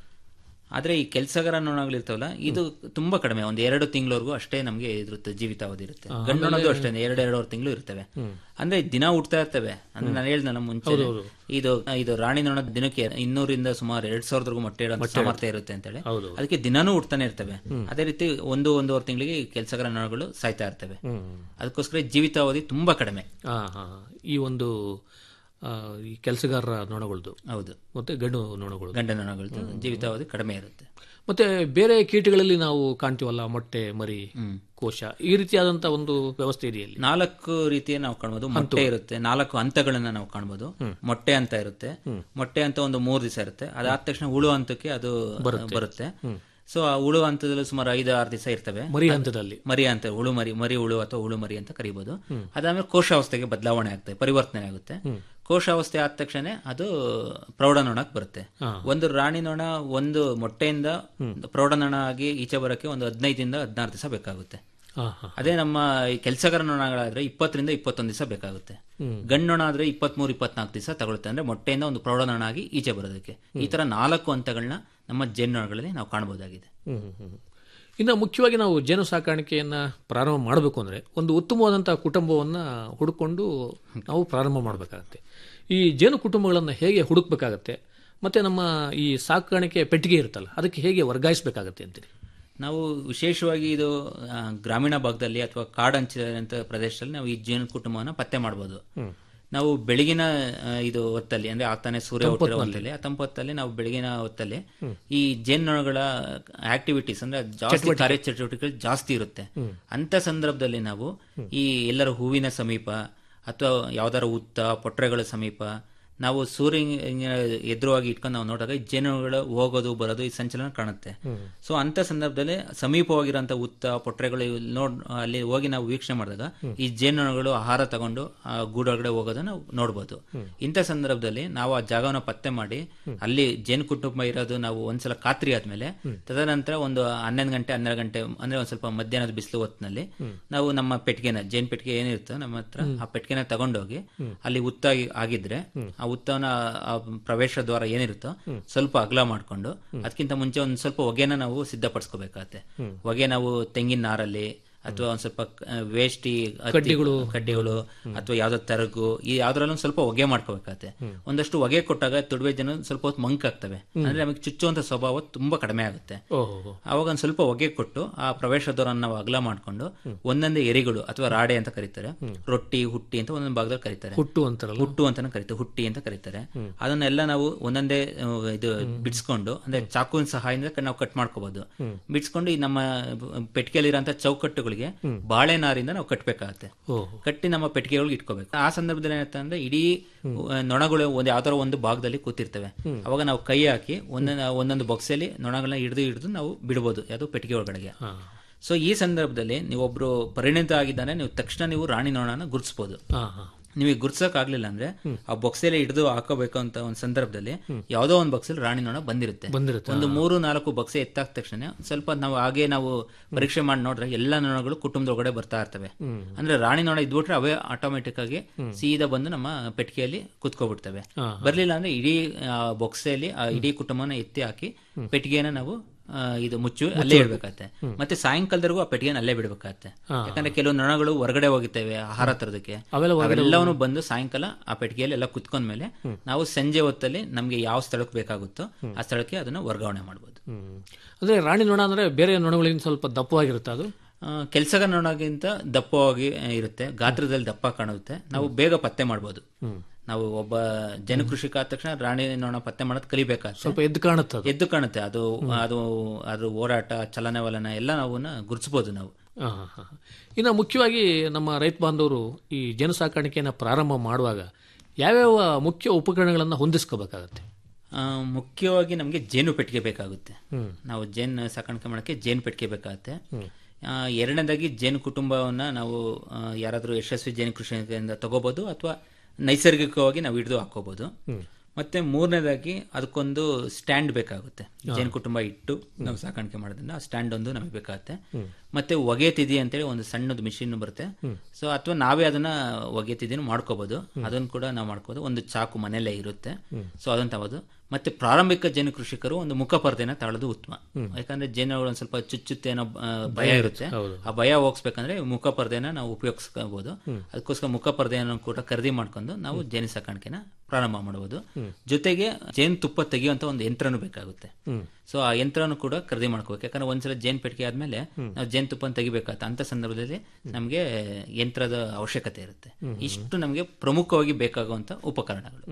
ಆದ್ರೆ ಈ ಕೆಲಸಗಾರ ನೊಣಗಳು ಇರ್ತಾವಲ್ಲ ಇದು ತುಂಬಾ ಕಡಿಮೆ ಒಂದು ಎರಡು ತಿಂಗಳವರೆಗೂ ಅಷ್ಟೇ ನಮಗೆ ಇರುತ್ತೆ ಜೀವಿತಾವಧಿ ಇರುತ್ತೆ ಆ, ಗಂಡು ನೊಣದು ಆಮೇಲೆ- ಅಷ್ಟೇ ಎರಡು ಎರಡೂವರೆ ತಿಂಗಳು ಇರ್ತವೆ ಅಂದ್ರೆ ದಿನ ಹುಡ್ತಾ ಇರ್ತವೆ ಅಂದ್ರೆ ನಾನು ಹೇಳ್ದೆ ನಮ್ಮ ಮುಂಚೆ ಹೌದು, ಹೌದು. ಇದು ಇದು ರಾಣಿ ನೊಣ ದಿನಕ್ಕೆ ಇನ್ನೂರಿಂದ ಸುಮಾರು ಎರಡ್ ಸಾವಿರದವರೆಗೂ ಮೊಟ್ಟೆ ಇಡೋ ಮೊಟ್ಟೆ ಸಾಮರ್ಥ್ಯ ಇರುತ್ತೆ ಅಂತ ಹೇಳಿ ಹೌದು. ಅದಕ್ಕೆ ದಿನಾನೂ ಹುಡ್ತಾನೆ ಇರ್ತವೆ ಅದೇ ರೀತಿ ಒಂದು ಒಂದೂವರೆ ತಿಂಗಳಿಗೆ ಕೆಲಸಗಾರ ನೊಣಗಳು ಸಾಯ್ತಾ ಇರ್ತವೆ ಹ್ಮ್. ಅದಕ್ಕೋಸ್ಕರ ಜೀವಿತಾವಧಿ ತುಂಬಾ ಕಡಿಮೆ ಆ, ಹಾ. ಈ ಒಂದು ಆ, ಈ ಕೆಲಸಗಾರರ ನೊಣಗಳದ್ದು ಹೌದು ಮತ್ತೆ ಗಂಡು ನೊಣಗಳು ಗಂಡ ನೊಣಗಳದ್ದು ಜೀವಿತಾವಧಿ ಕಡಿಮೆ ಇರುತ್ತೆ ಮತ್ತೆ ಬೇರೆ ಕೀಟಗಳಲ್ಲಿ ನಾವು ಕಾಣ್ತೀವಲ್ಲ ಮೊಟ್ಟೆ ಮರಿ ಕೋಶ ಈ ರೀತಿಯಾದಂತ ಒಂದು ವ್ಯವಸ್ಥೆ ಇದೆಯಲ್ಲಿ ನಾಲ್ಕು ರೀತಿಯ ನಾವು ಕಾಣಬಹುದು ಮೊಟ್ಟೆ ಇರುತ್ತೆ ನಾಲ್ಕು ಹಂತಗಳನ್ನ ನಾವು ಕಾಣಬಹುದು ಮೊಟ್ಟೆ ಅಂತ ಇರುತ್ತೆ ಮೊಟ್ಟೆ ಅಂತ ಒಂದು ಮೂರು ದಿವಸ ಇರುತ್ತೆ ಅದಾದ ತಕ್ಷಣ ಹುಳು ಹಂತಕ್ಕೆ ಅದು ಬರುತ್ತೆ ಸೊ ಆ ಹುಳು ಹಂತದಲ್ಲಿ ಸುಮಾರು ಐದು ಆರು ದಿವಸ ಇರ್ತವೆ ಮರಿ ಅದ್- ಹಂತದಲ್ಲಿ. ಮರಿ ಅಂತ ಹುಳು ಮರಿ ಮರಿ ಹುಳು ಅಥವಾ ಹುಳು ಮರಿ ಅಂತ ಕರಿಬಹುದು ಅದಾದ್ಮೇಲೆ ಕೋಶಾವಸ್ಥೆಗೆ ಬದಲಾವಣೆ ಆಗುತ್ತೆ ಪರಿವರ್ತನೆ ಆಗುತ್ತೆ ಕೋಶಾವಸ್ಥೆ ಆದ ತಕ್ಷಣ ಅದು ಪ್ರೌಢನೊಣಕ್ಕೆ ಬರುತ್ತೆ ಹಾ. ಒಂದು ರಾಣಿ ನೊಣ ಒಂದು ಮೊಟ್ಟೆಯಿಂದ ಪ್ರೌಢನೊಣ ಆಗಿ ಈಚೆ ಬರಕ್ಕೆ ಒಂದು ಹದಿನೈದಿಂದ ಹದಿನಾರು ದಿವಸ ಬೇಕಾಗುತ್ತೆ ಹಾ, ಹಾ. ಅದೇ ನಮ್ಮ ಈ ಕೆಲಸಗಾರ ನೊಣಗಳಾದ್ರೆ ಇಪ್ಪತ್ತರಿಂದ ಇಪ್ಪತ್ತೊಂದು ದಿವಸ ಬೇಕಾಗುತ್ತೆ ಹ್ಮ್. ಗಂಡು ನೊಣ ಆದ್ರೆ ಇಪ್ಪತ್ಮೂರು ಇಪ್ಪತ್ನಾಲ್ಕು ದಿವಸ ತಗೊಳುತ್ತೆ ಅಂದ್ರೆ ಮೊಟ್ಟೆಯಿಂದ ಒಂದು ಪ್ರೌಢನೊಣ ಆಗಿ ಈಚೆ ಬರೋದಕ್ಕೆ ಈ ತರ ನಾಲ್ಕು ಹಂತಗಳನ್ನ ನಮ್ಮ ಜೇನುನೊಣಗಳಲ್ಲಿ ನಾವು ಕಾಣಬಹುದಾಗಿದೆ ಹ್ಮ್, ಹ್ಮ್, ಹ್ಮ್. ಇನ್ನು ಮುಖ್ಯವಾಗಿ ನಾವು ಜೇನು ಸಾಕಾಣಿಕೆಯನ್ನ ಪ್ರಾರಂಭ ಮಾಡಬೇಕು ಅಂದ್ರೆ ಒಂದು ಉತ್ತಮವಾದಂತಹ ಕುಟುಂಬವನ್ನ ಹುಡುಕೊಂಡು ನಾವು ಪ್ರಾರಂಭ ಮಾಡಬೇಕಾಗತ್ತೆ ಈ ಜೇನು ಕುಟುಂಬಗಳನ್ನು ಹೇಗೆ ಹುಡುಕ್ಬೇಕಾಗತ್ತೆ ಮತ್ತೆ ನಮ್ಮ ಈ ಸಾಕಾಣಿಕೆ ಪೆಟ್ಟಿಗೆ ಇರುತ್ತಲ್ಲ ಅದಕ್ಕೆ ಹೇಗೆ ವರ್ಗಾಯಿಸಬೇಕಾಗತ್ತೆ ಅಂತೀರಿ ನಾವು ವಿಶೇಷವಾಗಿ ಇದು ಆ, ಗ್ರಾಮೀಣ ಭಾಗದಲ್ಲಿ ಅಥವಾ ಕಾಡಂಚಿನ ಪ್ರದೇಶದಲ್ಲಿ ನಾವು ಈ ಜೇನು ಕುಟುಂಬವನ್ನ ಪತ್ತೆ ಮಾಡಬಹುದು ನಾವು ಬೆಳಗಿನ ಆ, ಇದು ಹೊತ್ತಲ್ಲಿ ಅಂದ್ರೆ ಆಗ್ತಾನೆ ಸೂರ್ಯ ಹುಟ್ಟಿರೋ ತಂಪೊತ್ತಲ್ಲಿ. ಹೊತ್ತಲ್ಲಿ ಆ ತಂಪೊತ್ತಲ್ಲಿ ನಾವು ಬೆಳಗಿನ ಹೊತ್ತಲ್ಲಿ ಈ ಜೇನುನೊಣಗಳ ಆಕ್ಟಿವಿಟೀಸ್ ಅಂದ್ರೆ ಜಾಸ್ತಿ ಚಟುವಟಿಕೆ. ಕಾರ್ಯಚಟುವಟಿಕೆಗಳು ಜಾಸ್ತಿ ಇರುತ್ತೆ ಅಂತ ಸಂದರ್ಭದಲ್ಲಿ ನಾವು ಈ ಎಲ್ಲರ ಹೂವಿನ ಸಮೀಪ ಅಥವಾ ಯಾವ್ದಾರ ಉತ್ತ ಪೊಟ್ರೆಗಳ ಸಮೀಪ ನಾವು ಸೂರ್ಯ ಎದುರುವಾಗಿ ಇಟ್ಕೊಂಡು ನಾವು ನೋಡಿದಾಗ ಈ ಜೇನುಗಳು ಹೋಗೋದು ಬರೋದು ಈ ಸಂಚಲನ ಕಾಣುತ್ತೆ ಸೊ ಅಂತ ಸಂದರ್ಭದಲ್ಲಿ ಸಮೀಪವಾಗಿರುವಂತ ಉತ್ತ ಪೊಟ್ರೆಗಳು ಇವ್ ನೋಡ್ ಅಲ್ಲಿ ಹೋಗಿ ನಾವು ವೀಕ್ಷಣೆ ಮಾಡಿದಾಗ ಈ ಜೇನುಗಳು ಆಹಾರ ತಗೊಂಡು ಆ ಗೂಡೊಳಗಡೆ ಹೋಗೋದನ್ನ ನಾವು ನೋಡ್ಬೋದು ಇಂಥ ಸಂದರ್ಭದಲ್ಲಿ ನಾವು ಆ ಜಾಗವನ್ನು ಪತ್ತೆ ಮಾಡಿ ಅಲ್ಲಿ ಜೇನು ಕುಟುಂಬ ಇರೋದು ನಾವು ಒಂದ್ಸಲ ಖಾತ್ರಿ ಆದ್ಮೇಲೆ ತದನಂತರ ಒಂದು ಹನ್ನೊಂದು ಗಂಟೆ ಹನ್ನೆರಡು ಗಂಟೆ ಅಂದ್ರೆ ಒಂದ್ ಸ್ವಲ್ಪ ಮಧ್ಯಾಹ್ನದ ಬಿಸಿಲು ಹೊತ್ತಿನಲ್ಲಿ ನಾವು ನಮ್ಮ ಪೆಟ್ಟಿಗೆನ ಜೇನ್ ಪೆಟ್ಟಿಗೆ ಏನಿರುತ್ತೋ ನಮ್ಮ ಹತ್ರ ಆ ಪೆಟ್ಟಿಗೆನ ತಗೊಂಡೋಗಿ ಅಲ್ಲಿ ಉತ್ತ ಆಗಿ- ಆಗಿದ್ರೆ ಆ ಉತ್ತವನ ಆ ಪ್ರವೇಶ ದ್ವಾರ ಏನಿರುತ್ತೋ ಸ್ವಲ್ಪ ಅಗಲ ಮಾಡ್ಕೊಂಡು ಅದಕ್ಕಿಂತ ಮುಂಚೆ ಒಂದ್ ಸ್ವಲ್ಪ ಹೊಗೆನ ನಾವು ಸಿದ್ಧಪಡಿಸ್ಕೋಬೇಕಾಗತ್ತೆ ಹೊಗೆ ನಾವು ತೆಂಗಿನ ನಾರಲ್ಲಿ ಅಥವಾ ಒಂದ್ ಸ್ವಲ್ಪ ಆ, ವೇಷ್ಟಿ ಹತ್ತಿ- ಕಡ್ಡಿಗಳು. ಕಡ್ಡಿಗಳು ಅಥವಾ ಯಾವ್ದೋ ತರಗು ಈ ಯಾವ್ದ್ರಲ್ಲೂ ಸ್ವಲ್ಪ ಹೊಗೆ ಮಾಡ್ಕೋಬೇಕಾಗತ್ತೆ ಒಂದಷ್ಟು ಹೊಗೆ ಕೊಟ್ಟಾಗ ತುಡುವೆ ಜನ ಸ್ವಲ್ಪ ಹೊತ್ತು ಮಂಕಾಗ್ತವೆ ಅಂದ್ರೆ ನಮಗೆ ಚುಚ್ಚುವಂತ ಸ್ವಭಾವ ತುಂಬಾ ಕಡಿಮೆ ಆಗುತ್ತೆ ಓಹೋ ಅವಾಗ ಒಂದ್ ಸ್ವಲ್ಪ ಹೊಗೆ ಕೊಟ್ಟು ಆ ಪ್ರವೇಶ ದ್ವಾರನ ನಾವು ಅಗಲ ಮಾಡ್ಕೊಂಡು ಒಂದೊಂದೇ ಎರಿಗಳು ಅಥವಾ ರಾಡೆ ಅಂತ ಕರೀತಾರೆ ರೊಟ್ಟಿ ಹುಟ್ಟಿ ಅಂತ ಒಂದೊಂದು ಭಾಗದಲ್ಲಿ ಕರೀತಾರೆ ಹುಟ್ಟು ಅಂತಾರಲ್ಲ ಹುಟ್ಟು ಅಂತಾನೆ ಕರೀತಾರೆ ಹುಟ್ಟಿ ಅಂತ ಕರೀತಾರೆ ಅದನ್ನೆಲ್ಲ ನಾವು ಒಂದೊಂದೇ ಆ, ಇದು ಬಿಡಿಸ್ಕೊಂಡು ಅಂದ್ರೆ ಚಾಕುವಿನ ಸಹಾಯದಿಂದ ಕ- ನಾವು ಕಟ್ ಮಾಡ್ಕೋಬಹುದು ಬಿಡಿಸ್ಕೊಂಡು ಈ ನಮ್ಮ ಪೆಟ್ಟಿಗೆಯಲ್ಲಿರೋಂಥ ಚೌಕಟ್ಟುಗಳಿಗೆ ಬಾಳೆನಾರಿಂದ ನಾವು ಕಟ್ಟಬೇಕಾಗತ್ತೆ ಓಹೋ ಕಟ್ಟಿ ನಮ್ಮ ಪೆಟ್ಟಿಗೆಗಳಿಗೆ ಇಟ್ಕೋಬೇಕು ಆ ಸಂದರ್ಭದಲ್ಲಿ ಏನಾಗುತ್ತೆ ಅಂದ್ರೆ ಇಡೀ ಆ, ನೊಣಗಳು ಒಂದು ಯಾವ್ದಾರ ಒಂದು ಭಾಗದಲ್ಲಿ ಕೂತಿರ್ತವೆ ಅವಾಗ ನಾವು ಕೈ ಹಾಕಿ ಒಂದೊಂದು ಒಂದೊಂದು ಬಾಕ್ಸಲ್ಲಿ ನೊಣಗಳನ್ನ ಹಿಡಿದು ಹಿಡಿದು ನಾವು ಬಿಡ್ಬೋದು ಯಾವುದು ಪೆಟ್ಟಿಗೆ ಒಳಗಡೆಗೆ ಸೊ ಈ ಸಂದರ್ಭದಲ್ಲಿ ನೀವೊಬ್ರು ಪರಿಣಿತ ಆಗಿದ್ದಾನೆ ನೀವು ತಕ್ಷಣ ನೀವು ರಾಣಿ ನೊಣನ ಗುರುತಿಸಬಹುದು ಹಾ ಹಾ ನಿಮಗೆ ಗುರ್ಸಕ್ ಆಗ್ಲಿಲ್ಲ ಅಂದ್ರೆ ಆ ಬಾಕ್ಸಲ್ಲಿ ಹಿಡಿದು ಹಾಕೋಬೇಕು ಅಂತ ಒಂದು ಸಂದರ್ಭದಲ್ಲಿ ಯಾವ್ದೋ ಒಂದು ಬಾಕ್ಸಲ್ಲಿ ರಾಣಿ ನೊಣ ಬಂದಿರುತ್ತೆ ಬಂದಿರುತ್ತೆ, ಒಂದು ಮೂರು ನಾಲ್ಕು ಬಾಕ್ಸ್ ಎತ್ತಾದ ತಕ್ಷಣ ಸ್ವಲ್ಪ ನಾವು ಹಾಗೆ ನಾವು ಪರೀಕ್ಷೆ ಮಾಡಿ ನೋಡ್ರೆ ಎಲ್ಲ ನೊಣಗಳು ಕುಟುಂಬದೊಳಗಡೆ ಬರ್ತಾ ಇರ್ತವೆ ಅಂದ್ರೆ ರಾಣಿ ನೊಣ ಇದ್ಬಿಟ್ರೆ ಅವೇ ಆಟೋಮೆಟಿಕ್ ಆಗಿ ಸೀದಾ ಬಂದು ನಮ್ಮ ಪೆಟ್ಟಿಗೆಯಲ್ಲಿ ಕುತ್ಕೋಬಿಡ್ತವೆ ಬರ್ಲಿಲ್ಲ ಅಂದ್ರೆ ಇಡೀ ಬೊಕ್ಸೆಯಲ್ಲಿ ಆ ಇಡೀ ಕುಟುಂಬನ ಎತ್ತಿ ಹಾಕಿ ಪೆಟ್ಟಿಗೆನ ನಾವು ಆ, ಇದು ಮುಚ್ಚು ಅಲ್ಲೇ ಇಡ್ಬೇಕಾಗತ್ತೆ ಮತ್ತೆ ಸಾಯಂಕಾಲದವರೆಗೂ ಆ ಪೆಟ್ಟಿಗೆನ ಅಲ್ಲೇ ಬಿಡ್ಬೇಕಾಗತ್ತೆ ಯಾಕಂದ್ರೆ ಕೆಲವು ನೊಣಗಳು ಹೊರಗಡೆ ಹೋಗಿರ್ತವೆ ಆಹಾರ ತರೋದಕ್ಕೆ ಅವೆಲ್ಲ ಹೊರಗಡೆ ಅವೆಲ್ಲವನ್ನು ಬಂದು ಸಾಯಂಕಾಲ ಆ ಪೆಟ್ಟಿಗೆಯಲ್ಲಿ ಎಲ್ಲ ಕುತ್ಕೊಂಡ್ಮೇಲೆ ನಾವು ಸಂಜೆ ಹೊತ್ತಲ್ಲಿ ನಮ್ಗೆ ಯಾವ ಸ್ಥಳಕ್ಕೆ ಬೇಕಾಗುತ್ತೋ ಆ ಸ್ಥಳಕ್ಕೆ ಅದನ್ನ ವರ್ಗಾವಣೆ ಮಾಡಬಹುದು ಹ್ಮ್ ಅಂದ್ರೆ ರಾಣಿ ನೊಣ ಅಂದ್ರೆ ಬೇರೆ ನೊಣಗಳಿಂದ ಸ್ವಲ್ಪ ದಪ್ಪವಾಗಿರುತ್ತೆ ಅದು ಕೆಲಸಗಾರ ನೊಣಗಿಂತ ದಪ್ಪವಾಗಿ ಇರುತ್ತೆ ಗಾತ್ರದಲ್ಲಿ ದಪ್ಪ ಕಾಣುತ್ತೆ ನಾವು ಬೇಗ ಪತ್ತೆ ಮಾಡಬಹುದು ನಾವು ಒಬ್ಬ ಜನಕೃಷಿಕ ಆದ ತಕ್ಷಣ ರಾಣಿ ನೊಣ ಪತ್ತೆ ಮಾಡೋದು ಕಲಿಬೇಕಾಗುತ್ತೆ ಸ್ವಲ್ಪ ಎದ್ದು ಕಾಣುತ್ತೆ ಅದು ಎದ್ದು ಕಾಣುತ್ತೆ ಅದು ಅದು ಅದು ಓಡಾಟ ಚಲನವಲನ ಎಲ್ಲ ನಾವು ಗುರುತಿಸಬಹುದು ನಾವು ಹಾ, ಹಾ, ಹಾ. ಇನ್ನು ಮುಖ್ಯವಾಗಿ ನಮ್ಮ ರೈತ ಬಾಂಧವರು ಈ ಜೇನು ಸಾಕಾಣಿಕೆಯನ್ನು ಪ್ರಾರಂಭ ಮಾಡುವಾಗ ಯಾವ್ಯಾವ ಮುಖ್ಯ ಉಪಕರಣಗಳನ್ನು ಹೊಂದಿಸ್ಕೋಬೇಕಾಗತ್ತೆ ಆ, ಮುಖ್ಯವಾಗಿ ನಮಗೆ ಜೇನು ಪೆಟ್ಟಿಗೆ ಬೇಕಾಗುತ್ತೆ ಹ್ಮ್. ನಾವು ಜೇನು ಸಾಕಾಣಿಕೆ ಮಾಡೋಕ್ಕೆ ಜೇನು ಪೆಟ್ಟಿಗೆ ಬೇಕಾಗುತ್ತೆ ಆ, ಎರಡನೇದಾಗಿ ಜೇನು ಕುಟುಂಬವನ್ನ ನಾವು ಆ, ಯಾರಾದ್ರೂ ಯಶಸ್ವಿ ಜೇನು ಕೃಷಿಯಿಂದ ತಗೋಬಹುದು ಅಥವಾ ನೈಸರ್ಗಿಕವಾಗಿ ನಾವು ಹಿಡಿದು ಹಾಕೋಬಹುದು ಮತ್ತೆ ಮೂರನೇದಾಗಿ ಅದಕ್ಕೊಂದು ಸ್ಟ್ಯಾಂಡ್ ಬೇಕಾಗುತ್ತೆ ಜೇನು ಕುಟುಂಬ ಇಟ್ಟು ನಾವು ಸಾಕಾಣಿಕೆ ಮಾಡೋದ್ರಿಂದ ಆ ಸ್ಟ್ಯಾಂಡ್ ಒಂದು ನಮಗೆ ಬೇಕಾಗುತ್ತೆ ಮತ್ತೆ ಹೊಗೆ ತಿದಿ ಅಂತೇಳಿ ಒಂದು ಸಣ್ಣದು ಮಿಷಿನ್ ಬರುತ್ತೆ ಸೊ ಅಥವಾ ನಾವೇ ಅದನ್ನ ಹೊಗೆ ತಿದಿನ ಮಾಡ್ಕೋಬಹುದು ಅದನ್ನು ಕೂಡ ನಾವು ಮಾಡ್ಕೋಬಹುದು ಒಂದು ಚಾಕು ಮನೆಯಲ್ಲೇ ಇರುತ್ತೆ ಸೊ ಅದನ್ನ ತಗೋದು ಮತ್ತೆ ಪ್ರಾರಂಭಿಕ ಜೇನು ಕೃಷಿಕರು ಒಂದು ಮುಖಪರ್ದೆನ ತಾಳೋದು ಉತ್ತಮ ಯಾಕಂದ್ರೆ ಜೇನುಗಳು ಒಂದ್ ಸ್ವಲ್ಪ ಚುಚ್ಚುತ್ತೆ ಅನ್ನೋ ಆ, ಭಯ ಇರುತ್ತೆ ಆ ಭಯ ಹೋಗ್ಸ್ಬೇಕಂದ್ರೆ ಮುಖಪರ್ದೆನ ನಾವು ಉಪಯೋಗಿಸ್ಕೋಬಹುದು ಅದಕ್ಕೋಸ್ಕರ ಮುಖಪರ್ದೆಯನ್ನು ಕೂಡ ಖರೀದಿ ಮಾಡ್ಕೊಂಡು ನಾವು ಜೇನು ಸಾಕಾಣಿಕೆನ ಪ್ರಾರಂಭ ಮಾಡಬಹುದು ಜೊತೆಗೆ ಜೇನು ತುಪ್ಪ ತೆಗೆಯುವಂತ ಒಂದು ಯಂತ್ರನೂ ಬೇಕಾಗುತ್ತೆ ಸೊ ಆ ಯಂತ್ರನೂ ಕೂಡ ಖರೀದಿ ಮಾಡ್ಕೋಬೇಕು ಯಾಕಂದ್ರೆ ಒಂದ್ಸಲ ಜೇನ್ ಪೆಟ್ಟಿಗೆ ಆದ್ಮೇಲೆ ನಾವು ಜೇನ್ ತುಪ್ಪ ತೆಗಿಬೇಕಾಗತ್ತೆ ಅಂತ ಸಂದರ್ಭದಲ್ಲಿ ನಮಗೆ ಯಂತ್ರದ ಅವಶ್ಯಕತೆ ಇರುತ್ತೆ ಇಷ್ಟು ನಮಗೆ ಪ್ರಮುಖವಾಗಿ ಬೇಕಾಗುವಂತ ಉಪಕರಣಗಳು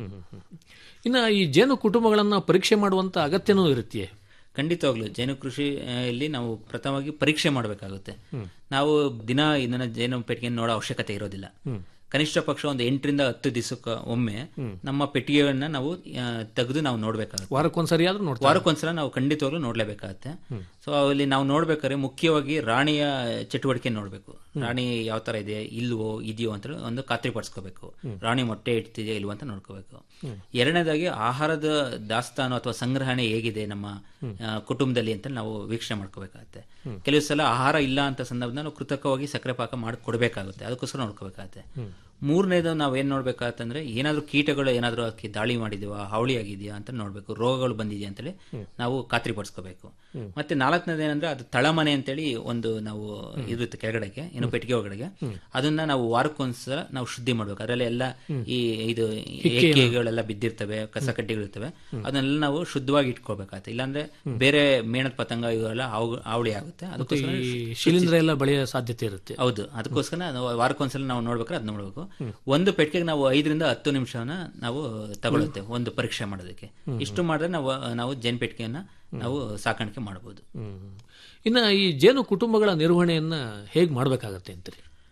ಇನ್ನು ಈ ಜೇನು ಕುಟುಂಬಗಳನ್ನು ಪರೀಕ್ಷೆ ಮಾಡುವಂತ ಅಗತ್ಯನೂ ಇರುತ್ತೆ ಖಂಡಿತವಾಗ್ಲು ಜೇನು ಕೃಷಿ ಆ, ಇಲ್ಲಿ ನಾವು ಪ್ರಥಮವಾಗಿ ಪರೀಕ್ಷೆ ಮಾಡಬೇಕಾಗುತ್ತೆ ನಾವು ದಿನ ಇದನ್ನ ಜೇನು ಪೆಟ್ಟಿಗೆ ನೋಡೋ ಅವಶ್ಯಕತೆ ಇರೋದಿಲ್ಲ ಕನಿಷ್ಠ ಪಕ್ಷ ಒಂದು ಎಂಟರಿಂದ ಹತ್ತು ದಿವಸಕ್ಕೆ ಒಮ್ಮೆ ನಮ್ಮ ಪೆಟ್ಟಿಗೆಗಳನ್ನ ನಾವು ತೆಗೆದು ನಾವು ನೋಡ್ಬೇಕಾಗುತ್ತೆ ವಾರಕ್ಕೊಂದ್ಸರಿ ಆದ್ರೂ ನೋಡ್ತಾರೆ ವಾರಕ್ಕೊಂದ್ಸಲ ನಾವು ಖಂಡಿತವಾಗ್ಲೂ ನೋಡ್ಲೇಬೇಕಾಗತ್ತೆ ಸೊ ಅಲ್ಲಿ ನಾವು ನೋಡ್ಬೇಕಾದ್ರೆ ಮುಖ್ಯವಾಗಿ ರಾಣಿಯ ಚಟುವಟಿಕೆ ನೋಡ್ಬೇಕು ರಾಣಿ ಯಾವ ತರ ಇದೆ ಇಲ್ವೋ ಇದೆಯೋ ಅಂತ ಹೇಳಿ ಒಂದು ಖಾತ್ರಿ ಪಡಿಸ್ಕೋಬೇಕು ರಾಣಿ ಮೊಟ್ಟೆ ಇಡ್ತಿದೆಯಾ ಇಲ್ವೋ ಅಂತ ನೋಡ್ಕೋಬೇಕು ಎರಡನೇದಾಗಿ ಆಹಾರದ ದಾಸ್ತಾನು ಅಥವಾ ಸಂಗ್ರಹಣೆ ಹೇಗಿದೆ ನಮ್ಮ ಆ, ಕುಟುಂಬದಲ್ಲಿ ಅಂತ ನಾವು ವೀಕ್ಷಣೆ ಮಾಡ್ಕೋಬೇಕಾಗತ್ತೆ ಕೆಲವು ಸಲ ಆಹಾರ ಇಲ್ಲ ಅಂತ ಸಂದರ್ಭದಲ್ಲಿ ನಾವು ಕೃತಕವಾಗಿ ಸಕ್ಕರೆ ಪಾಕ ಮಾಡಿ ಕೊಡಬೇಕಾಗುತ್ತೆ ಅದಕ್ಕೋಸ್ಕರ ನೋಡ್ಕೋಬೇಕಾಗತ್ತೆ ಮೂರನೇದು ನಾವು ಏನ್ ನೋಡ್ಬೇಕಾಗತ್ತಂದ್ರೆ ಏನಾದ್ರೂ ಕೀಟಗಳು ಏನಾದ್ರೂ ಅದಕ್ಕೆ ದಾಳಿ ಮಾಡಿದೀವಾ ಹಾವಳಿ ಆಗಿದೆಯಾ ಅಂತ ನೋಡ್ಬೇಕು ರೋಗಗಳು ಬಂದಿದೆಯಾ ಅಂತೇಳಿ ನಾವು ಖಾತ್ರಿ ಪಡಿಸ್ಕೋಬೇಕು ಮತ್ತೆ ನಾಲ್ಕನೇದು ಏನಂದ್ರೆ ಅದು ತಳಮನೆ ಅಂತೇಳಿ ಒಂದು ನಾವು ಇರುತ್ತೆ ಕೆಳಗಡೆಗೆ ಏನು ಪೆಟ್ಟಿಗೆ ಒಳಗಡೆಗೆ ಅದನ್ನ ನಾವು ವಾರಕ್ಕೊಂದ್ಸಲ ನಾವು ಶುದ್ಧಿ ಮಾಡ್ಬೇಕು ಅದರಲ್ಲಿ ಎಲ್ಲ ಈ ಇದು ಎಕ್ಕೆಗಳೆಲ್ಲ ಬಿದ್ದಿರ್ತವೆ ಕಸ ಕಡ್ಡಿಗಳಿರ್ತವೆ ಅದನ್ನೆಲ್ಲ ನಾವು ಶುದ್ಧವಾಗಿ ಇಟ್ಕೋಬೇಕಾಗತ್ತೆ ಇಲ್ಲಾಂದ್ರೆ ಬೇರೆ ಮೇಣದ ಪತಂಗ ಇವೆಲ್ಲ ಹಾವು- ಹಾವಳಿ ಆಗುತ್ತೆ ಅದಕ್ಕೋಸ್ಕರ ಈ ಶಿಲೀಂಧ್ರ ಎಲ್ಲ ಬೆಳೆಯೋ ಸಾಧ್ಯತೆ ಇರುತ್ತೆ ಹೌದು ಅದಕ್ಕೋಸ್ಕರ ನಾವು ವಾರಕ್ಕೊಂದ್ಸಲ ನಾವು ನೋಡ್ಬೇಕಾದ್ರೆ ಅದ್ ನೋಡ್ಬೇಕು ಒಂದು ಪೆಟ್ಟಿಗೆಗೆ ನಾವು ಐದರಿಂದ ಹತ್ತು ನಿಮಿಷವನ್ನ ನಾವು ತಗೊಳುತ್ತೆ ಒಂದು ಪರೀಕ್ಷೆ ಮಾಡೋದಕ್ಕೆ ಇಷ್ಟು ಮಾಡಿದ್ರೆ ನಾವು ನಾವು ಜೇನ್ ಪೆಟ್ಟಿಗೆಯನ್ನ ನಾವು ಸಾಕಾಣಿಕೆ ಮಾಡಬಹುದು ಇನ್ನು ಈ ಜೇನು ಕುಟುಂಬಗಳ ನಿರ್ವಹಣೆಯನ್ನ ಹೇಗೆ ಮಾಡಬೇಕಾಗತ್ತೆ ಅಂತೀರಿ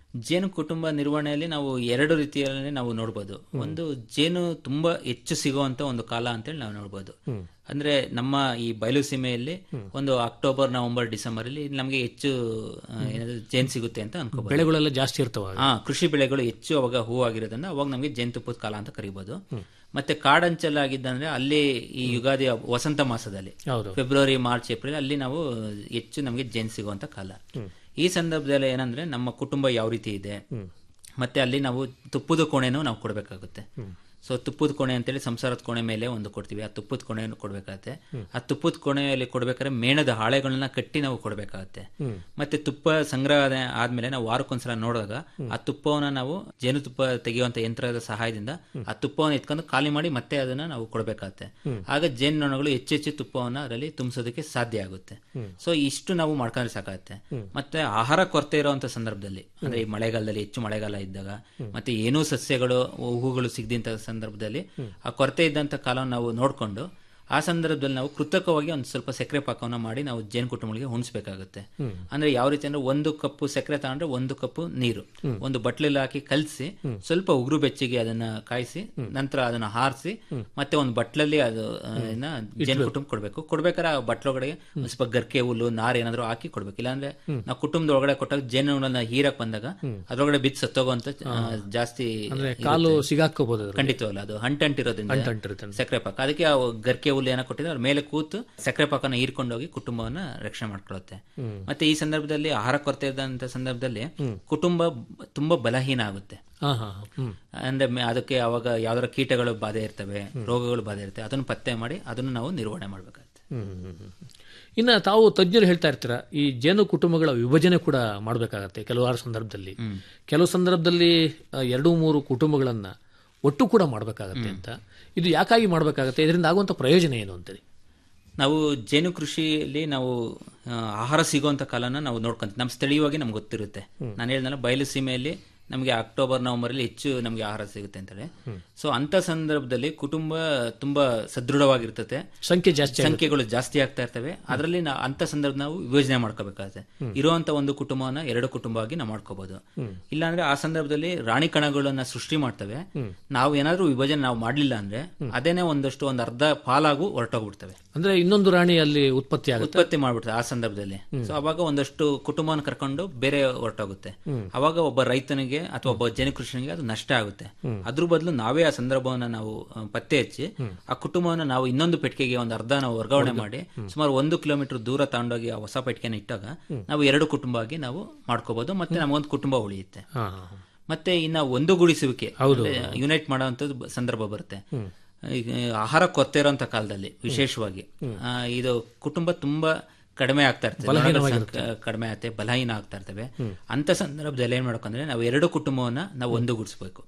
ಜೇನು ಕುಟುಂಬ ನಿರ್ವಹಣೆಯಲ್ಲಿ ನಾವು ಎರಡು ರೀತಿಯಲ್ಲಿ ನಾವು ನೋಡ್ಬೋದು ಒಂದು ಜೇನು ತುಂಬಾ ಹೆಚ್ಚು ಸಿಗುವಂತ ಒಂದು ಕಾಲ ಅಂತೇಳಿ ನಾವು ನೋಡ್ಬೋದು ಅಂದ್ರೆ ನಮ್ಮ ಈ ಬಯಲು ಸೀಮೆಯಲ್ಲಿ ಒಂದು ಅಕ್ಟೋಬರ್ ನವೆಂಬರ್ ಡಿಸೆಂಬರ್ ಅಲ್ಲಿ ನಮಗೆ ಹೆಚ್ಚು ಆ, ಏನದು ಜೇನು ಸಿಗುತ್ತೆ ಅಂತ ಅನ್ಕೋಬಹುದು ಬೆಳೆಗಳೆಲ್ಲ ಜಾಸ್ತಿ ಇರ್ತವ ಹಾ ಕೃಷಿ ಬೆಳೆಗಳು ಹೆಚ್ಚು ಅವಾಗ ಹೂ ಆಗಿರೋದ್ರಿಂದ ಅವಾಗ ನಮಗೆ ಜೇನುತುಪ್ಪದ ಕಾಲ ಅಂತ ಕರಿಬಹುದು ಮತ್ತೆ ಕಾಡಂಚಲಾಗಿದ್ದಂದ್ರೆ ಅಲ್ಲಿ ಈ ಯುಗಾದಿ ಹಬ್ಬ- ವಸಂತ ಮಾಸದಲ್ಲಿ ಹೌದು. ಫೆಬ್ರವರಿ ಮಾರ್ಚ್ ಏಪ್ರಿಲ್ ಅಲ್ಲಿ ನಾವು ಹೆಚ್ಚು ನಮಗೆ ಜೇನು ಸಿಗುವಂತ ಕಾಲ ಈ ಸಂದರ್ಭದಲ್ಲಿ ಏನಂದ್ರೆ ನಮ್ಮ ಕುಟುಂಬ ಯಾವ ರೀತಿ ಇದೆ ಮತ್ತೆ ಅಲ್ಲಿ ನಾವು ತುಪ್ಪದ ಕೋಣೆನೂ ನಾವು ಕೊಡಬೇಕಾಗುತ್ತೆ ಸೊ ತುಪ್ಪದ ಕೋಣೆ ಅಂತೇಳಿ ಸಂಸಾರದ ಕೋಣೆ ಮೇಲೆ ಒಂದು ಕೊಡ್ತೀವಿ ಆ ತುಪ್ಪದ ಕೋಣೆಯನ್ನು ಕೊಡಬೇಕಾಗತ್ತೆ ಆ ತುಪ್ಪದ ಕೋಣೆಯಲ್ಲಿ ಕೊಡ್ಬೇಕಾದ್ರೆ ಮೇಣದ ಹಾಳೆಗಳನ್ನ ಕಟ್ಟಿ ನಾವು ಕೊಡಬೇಕಾಗತ್ತೆ ಮತ್ತೆ ತುಪ್ಪ ಸಂಗ್ರಹ ಆದ್ಮೇಲೆ ನಾವು ವಾರಕ್ಕೊಂದ್ಸಲ ನೋಡಿದಾಗ ಆ ತುಪ್ಪವನ್ನ ನಾವು ಜೇನುತುಪ್ಪ ತೆಗೆಯುವಂತ ಯಂತ್ರದ ಸಹಾಯದಿಂದ ಆ ತುಪ್ಪವನ್ನು ಎತ್ಕೊಂಡು ಖಾಲಿ ಮಾಡಿ ಮತ್ತೆ ಅದನ್ನ ನಾವು ಕೊಡಬೇಕಾಗತ್ತೆ ಆಗ ಜೇನುನೊಣಗಳು ಹೆಚ್ಚೆಚ್ಚು ತುಪ್ಪವನ್ನ ಅದರಲ್ಲಿ ತುಂಬಿಸೋದಕ್ಕೆ ಸಾಧ್ಯ ಆಗುತ್ತೆ ಸೊ ಇಷ್ಟು ನಾವು ಮಾಡ್ಕೊಂಡ್ರೆ ಸಾಕಾಗುತ್ತೆ ಮತ್ತೆ ಆಹಾರ ಕೊರತೆ ಇರುವಂತ ಸಂದರ್ಭದಲ್ಲಿ ಅಂದ್ರೆ ಈ ಮಳೆಗಾಲದಲ್ಲಿ ಹೆಚ್ಚು ಮಳೆಗಾಲ ಇದ್ದಾಗ ಮತ್ತೆ ಏನೂ ಸಸ್ಯಗಳು ಹೂಗಳು ಸಿಗದಿಂತ ಸಂದರ್ಭದಲ್ಲಿ ಆ ಕೊರತೆ ಇದ್ದಂತ ಕಾಲವನ್ನು ನಾವು ನೋಡ್ಕೊಂಡು ಆ ಸಂದರ್ಭದಲ್ಲಿ ನಾವು ಕೃತಕವಾಗಿ ಒಂದು ಸ್ವಲ್ಪ ಸಕ್ಕರೆ ಪಾಕವನ್ನ ಮಾಡಿ ನಾವು ಜೇನು ಕುಟುಂಬಗಳಿಗೆ ಉಣಿಸ್ಬೇಕಾಗುತ್ತೆ ಅಂದ್ರೆ ಯಾವ ರೀತಿ ಅಂದ್ರೆ ಒಂದು ಕಪ್ಪು ಸಕ್ಕರೆ ತಗೊಂಡ್ರೆ ಒಂದು ಕಪ್ಪು ನೀರು ಒಂದು ಬಟ್ಲಲ್ಲಿ ಹಾಕಿ ಕಲಸಿ ಸ್ವಲ್ಪ ಉಗುರು ಬೆಚ್ಚಗೆ ಅದನ್ನ ಕಾಯಿಸಿ ನಂತರ ಅದನ್ನ ಹಾರಿಸಿ ಮತ್ತೆ ಒಂದು ಬಟ್ಲಲ್ಲಿ ಅದು ಆ, ಇನ್ನ ಜೇನು ಕುಟುಂಬ ಕೊಡ್ಬೇಕು ಕೊಡ್ಬೇಕಾದ್ರೆ ಆ ಬಟ್ಲೊಳಗಡೆ ಒಂದ್ ಸ್ವಲ್ಪ ಗರ್ಕೆ ಹುಲ್ಲು ನಾರು ಏನಾದ್ರು ಹಾಕಿ ಕೊಡ್ಬೇಕು ಇಲ್ಲಾಂದ್ರೆ ನಾವು ಕುಟುಂಬದ ಒಳಗಡೆ ಕೊಟ್ಟಾಗ ಜೇನುಗಳನ್ನ ಹೀರಕ್ ಬಂದಾಗ ಅದ್ರೊಳಗಡೆ ಬಿದ್ದು ಸತ್ತೋಗುವಂತ ಆ, ಜಾಸ್ತಿ ಅಂದ್ರೆ ಇರುತ್ತೆ. ಕಾಲು ಸಿಗಾಕೋಬಹುದು ಅದ್ರಲ್ಲಿ. ಖಂಡಿತವಲ್ಲ ಅದು ಅಂಟಂಟಿರೋದ್ರಿಂದ ಅಂಟಂಟಿರುತ್ತೆ. ಸಕ್ಕರೆ ಪಾಕ ಅದಕ್ಕೆ ಆ ಗರ್ಕೆ ಹುಲ್ಲು ಏನೋ ಕೊಟ್ಟಿದ್ರೆ ಅದ್ರ ಮೇಲೆ ಕೂತು ಸಕ್ಕರೆ ಪಾಕನ ಹೀರ್ಕೊಂಡೋಗಿ ಕುಟುಂಬವನ್ನ ರಕ್ಷಣೆ ಮಾಡ್ಕೊಳ್ಳುತ್ತೆ ಮತ್ತೆ ಈ ಸಂದರ್ಭದಲ್ಲಿ ಆಹಾರ ಕೊರತೆ ಇದ್ದಂತ ಸಂದರ್ಭದಲ್ಲಿ ಕುಟುಂಬ ಬ- ತುಂಬಾ ಬಲಹೀನ ಆಗುತ್ತೆ ಹಾ ಹಾ ಹ್ಮ್ ಅಂದ್ರೆ ಮೆ- ಅದಕ್ಕೆ ಅವಾಗ ಯಾವ್ದಾರ ಕೀಟಗಳು ಬಾಧೆ ಇರ್ತವೆ ರೋಗಗಳು ಬಾಧೆ ಇರ್ತವೆ ಅದನ್ನು ಪತ್ತೆ ಮಾಡಿ ಅದನ್ನು ನಾವು ನಿರ್ವಹಣೆ ಮಾಡ್ಬೇಕಾಗುತ್ತೆ ಹ್ಮ್, ಹ್ಮ್, ಹ್ಮ್. ಇನ್ನ ತಾವು ತಜ್ಞರು ಹೇಳ್ತಾ ಇರ್ತೀರ ಈ ಜೇನು ಕುಟುಂಬಗಳ ವಿಭಜನೆ ಕೂಡ ಮಾಡಬೇಕಾಗತ್ತೆ ಕೆಲವಾರು ಸಂದರ್ಭದಲ್ಲಿ ಕೆಲವು ಸಂದರ್ಭದಲ್ಲಿ ಆ, ಎರಡು ಮೂರು ಕುಟುಂಬಗಳನ್ನ ಒಟ್ಟು ಕೂಡ ಮಾಡಬೇಕಾಗತ್ತೆ ಅಂತ ಇದು ಯಾಕಾಗಿ ಮಾಡಬೇಕಾಗತ್ತೆ ಇದರಿಂದ ಆಗುವಂತ ಪ್ರಯೋಜನ ಏನು ಅಂತೇಳಿ ನಾವು ಜೇನು ಕೃಷಿಯಲ್ಲಿ ನಾವು ಆ, ಆಹಾರ ಸಿಗುವಂತ ಕಾಲನ ನಾವು ನೋಡ್ಕೊಂತೀವಿ ನಮ್ಮ ಸ್ಥಳೀಯವಾಗಿ ನಮ್ಗೆ ಗೊತ್ತಿರುತ್ತೆ ನಾನು ಹೇಳಿದ್ನಲ್ಲ ಬಯಲು ಸೀಮೆಯಲ್ಲಿ ನಮಗೆ ಅಕ್ಟೋಬರ್ ನವೆಂಬರ್ ಅಲ್ಲಿ ಹೆಚ್ಚು ನಮಗೆ ಆಹಾರ ಸಿಗುತ್ತೆ ಅಂತೇಳಿ ಸೊ ಅಂತ ಸಂದರ್ಭದಲ್ಲಿ ಕುಟುಂಬ ತುಂಬಾ ಸದೃಢವಾಗಿರ್ತದೆ ಸಂಖ್ಯೆ ಜಾಸ್ತಿ ಸಂಖ್ಯೆಗಳು ಜಾಸ್ತಿ ಆಗ್ತಾ ಇರ್ತವೆ ಅದರಲ್ಲಿ ನಾವು ಅಂತ ಸಂದರ್ಭ ನಾವು ವಿಭಜನೆ ಮಾಡ್ಕೋಬೇಕಾಗುತ್ತೆ ಇರುವಂತ ಒಂದು ಕುಟುಂಬವನ್ನ ಎರಡು ಕುಟುಂಬವಾಗಿ ನಾವು ಮಾಡ್ಕೋಬಹುದು ಇಲ್ಲಾಂದ್ರೆ ಆ ಸಂದರ್ಭದಲ್ಲಿ ರಾಣಿ ಕಣಗಳನ್ನ ಸೃಷ್ಟಿ ಮಾಡ್ತವೆ ನಾವು ಏನಾದ್ರೂ ವಿಭಜನೆ ನಾವು ಮಾಡ್ಲಿಲ್ಲ ಅಂದ್ರೆ ಅದೇನೆ ಒಂದಷ್ಟು ಒಂದು ಅರ್ಧ ಪಾಲಾಗು ಹೊರಟೋಗ್ಬಿಡ್ತವೆ ಅಂದ್ರೆ ಇನ್ನೊಂದು ರಾಣಿ ಅಲ್ಲಿ ಉತ್ಪತ್ತಿ ಆಗುತ್ತೆ ಉತ್ಪತ್ತಿ ಮಾಡ್ಬಿಡ್ತದೆ ಆ ಸಂದರ್ಭದಲ್ಲಿ ಸೊ ಅವಾಗ ಒಂದಷ್ಟು ಕುಟುಂಬವನ್ನು ಕರ್ಕೊಂಡು ಬೇರೆ ಹೊರಟೋಗುತ್ತೆ ಅವಾಗ ಒಬ್ಬ ರೈತನಿಗೆ ಅಥವಾ ಒಬ್ಬ ಜೇನುಕೃಷಿನಿಗೆ ಅದು ನಷ್ಟ ಆಗುತ್ತೆ ಅದ್ರ ಬದಲು ನಾವೇ ಆ ಸಂದರ್ಭವನ್ನ ನಾವು ಆ, ಪತ್ತೆ ಹಚ್ಚಿ ಆ ಕುಟುಂಬವನ್ನು ನಾವು ಇನ್ನೊಂದು ಪೆಟ್ಟಿಗೆಗೆ ಒಂದು ಅರ್ಧ ನಾವು ವರ್ಗಾವಣೆ ಮಾಡಿ ಸುಮಾರು ಒಂದು ಕಿಲೋಮೀಟರ್ ದೂರ ತಗೊಂಡೋಗಿ ಆ ಹೊಸ ಪೆಟ್ಟಿಗೆನ ಇಟ್ಟಾಗ ನಾವು ಎರಡು ಕುಟುಂಬ ಆಗಿ ನಾವು ಮಾಡ್ಕೋಬಹುದು ಮತ್ತೆ ನಮಗೊಂದು ಕುಟುಂಬ ಉಳಿಯುತ್ತೆ ಹಾ ಹಾ ಹಾ. ಮತ್ತೆ ಇನ್ನ ಒಂದು ಗುಡಿಸುವಿಕೆ ಹೌದು. ಯುನೈಟ್ ಮಾಡುವಂತದ್ದು ಬ- ಸಂದರ್ಭ ಬರುತ್ತೆ ಈಗ ಆಹಾರ ಕೊರತೆ ಇರೋಂಥ ಕಾಲದಲ್ಲಿ ವಿಶೇಷವಾಗಿ ಆ, ಇದು ಕುಟುಂಬ ತುಂಬಾ ಕಡಿಮೆ ಆಗ್ತಾ ಇರ್ತದೆ ನೊಣಗಳ ಸಂಖ್ಯೆ ಕಡಿಮೆ ಆಗುತ್ತೆ ಬಲಹೀನ ಆಗ್ತಾ ಇರ್ತವೆ ಅಂತ ಸಂದರ್ಭದಲ್ಲಿ ಏನ್ ಮಾಡ್ಬೇಕಂದ್ರೆ ನಾವು ಎರಡು ಕುಟುಂಬವನ್ನ ನಾವು ಒಂದುಗೂಡಿಸ್ಬೇಕು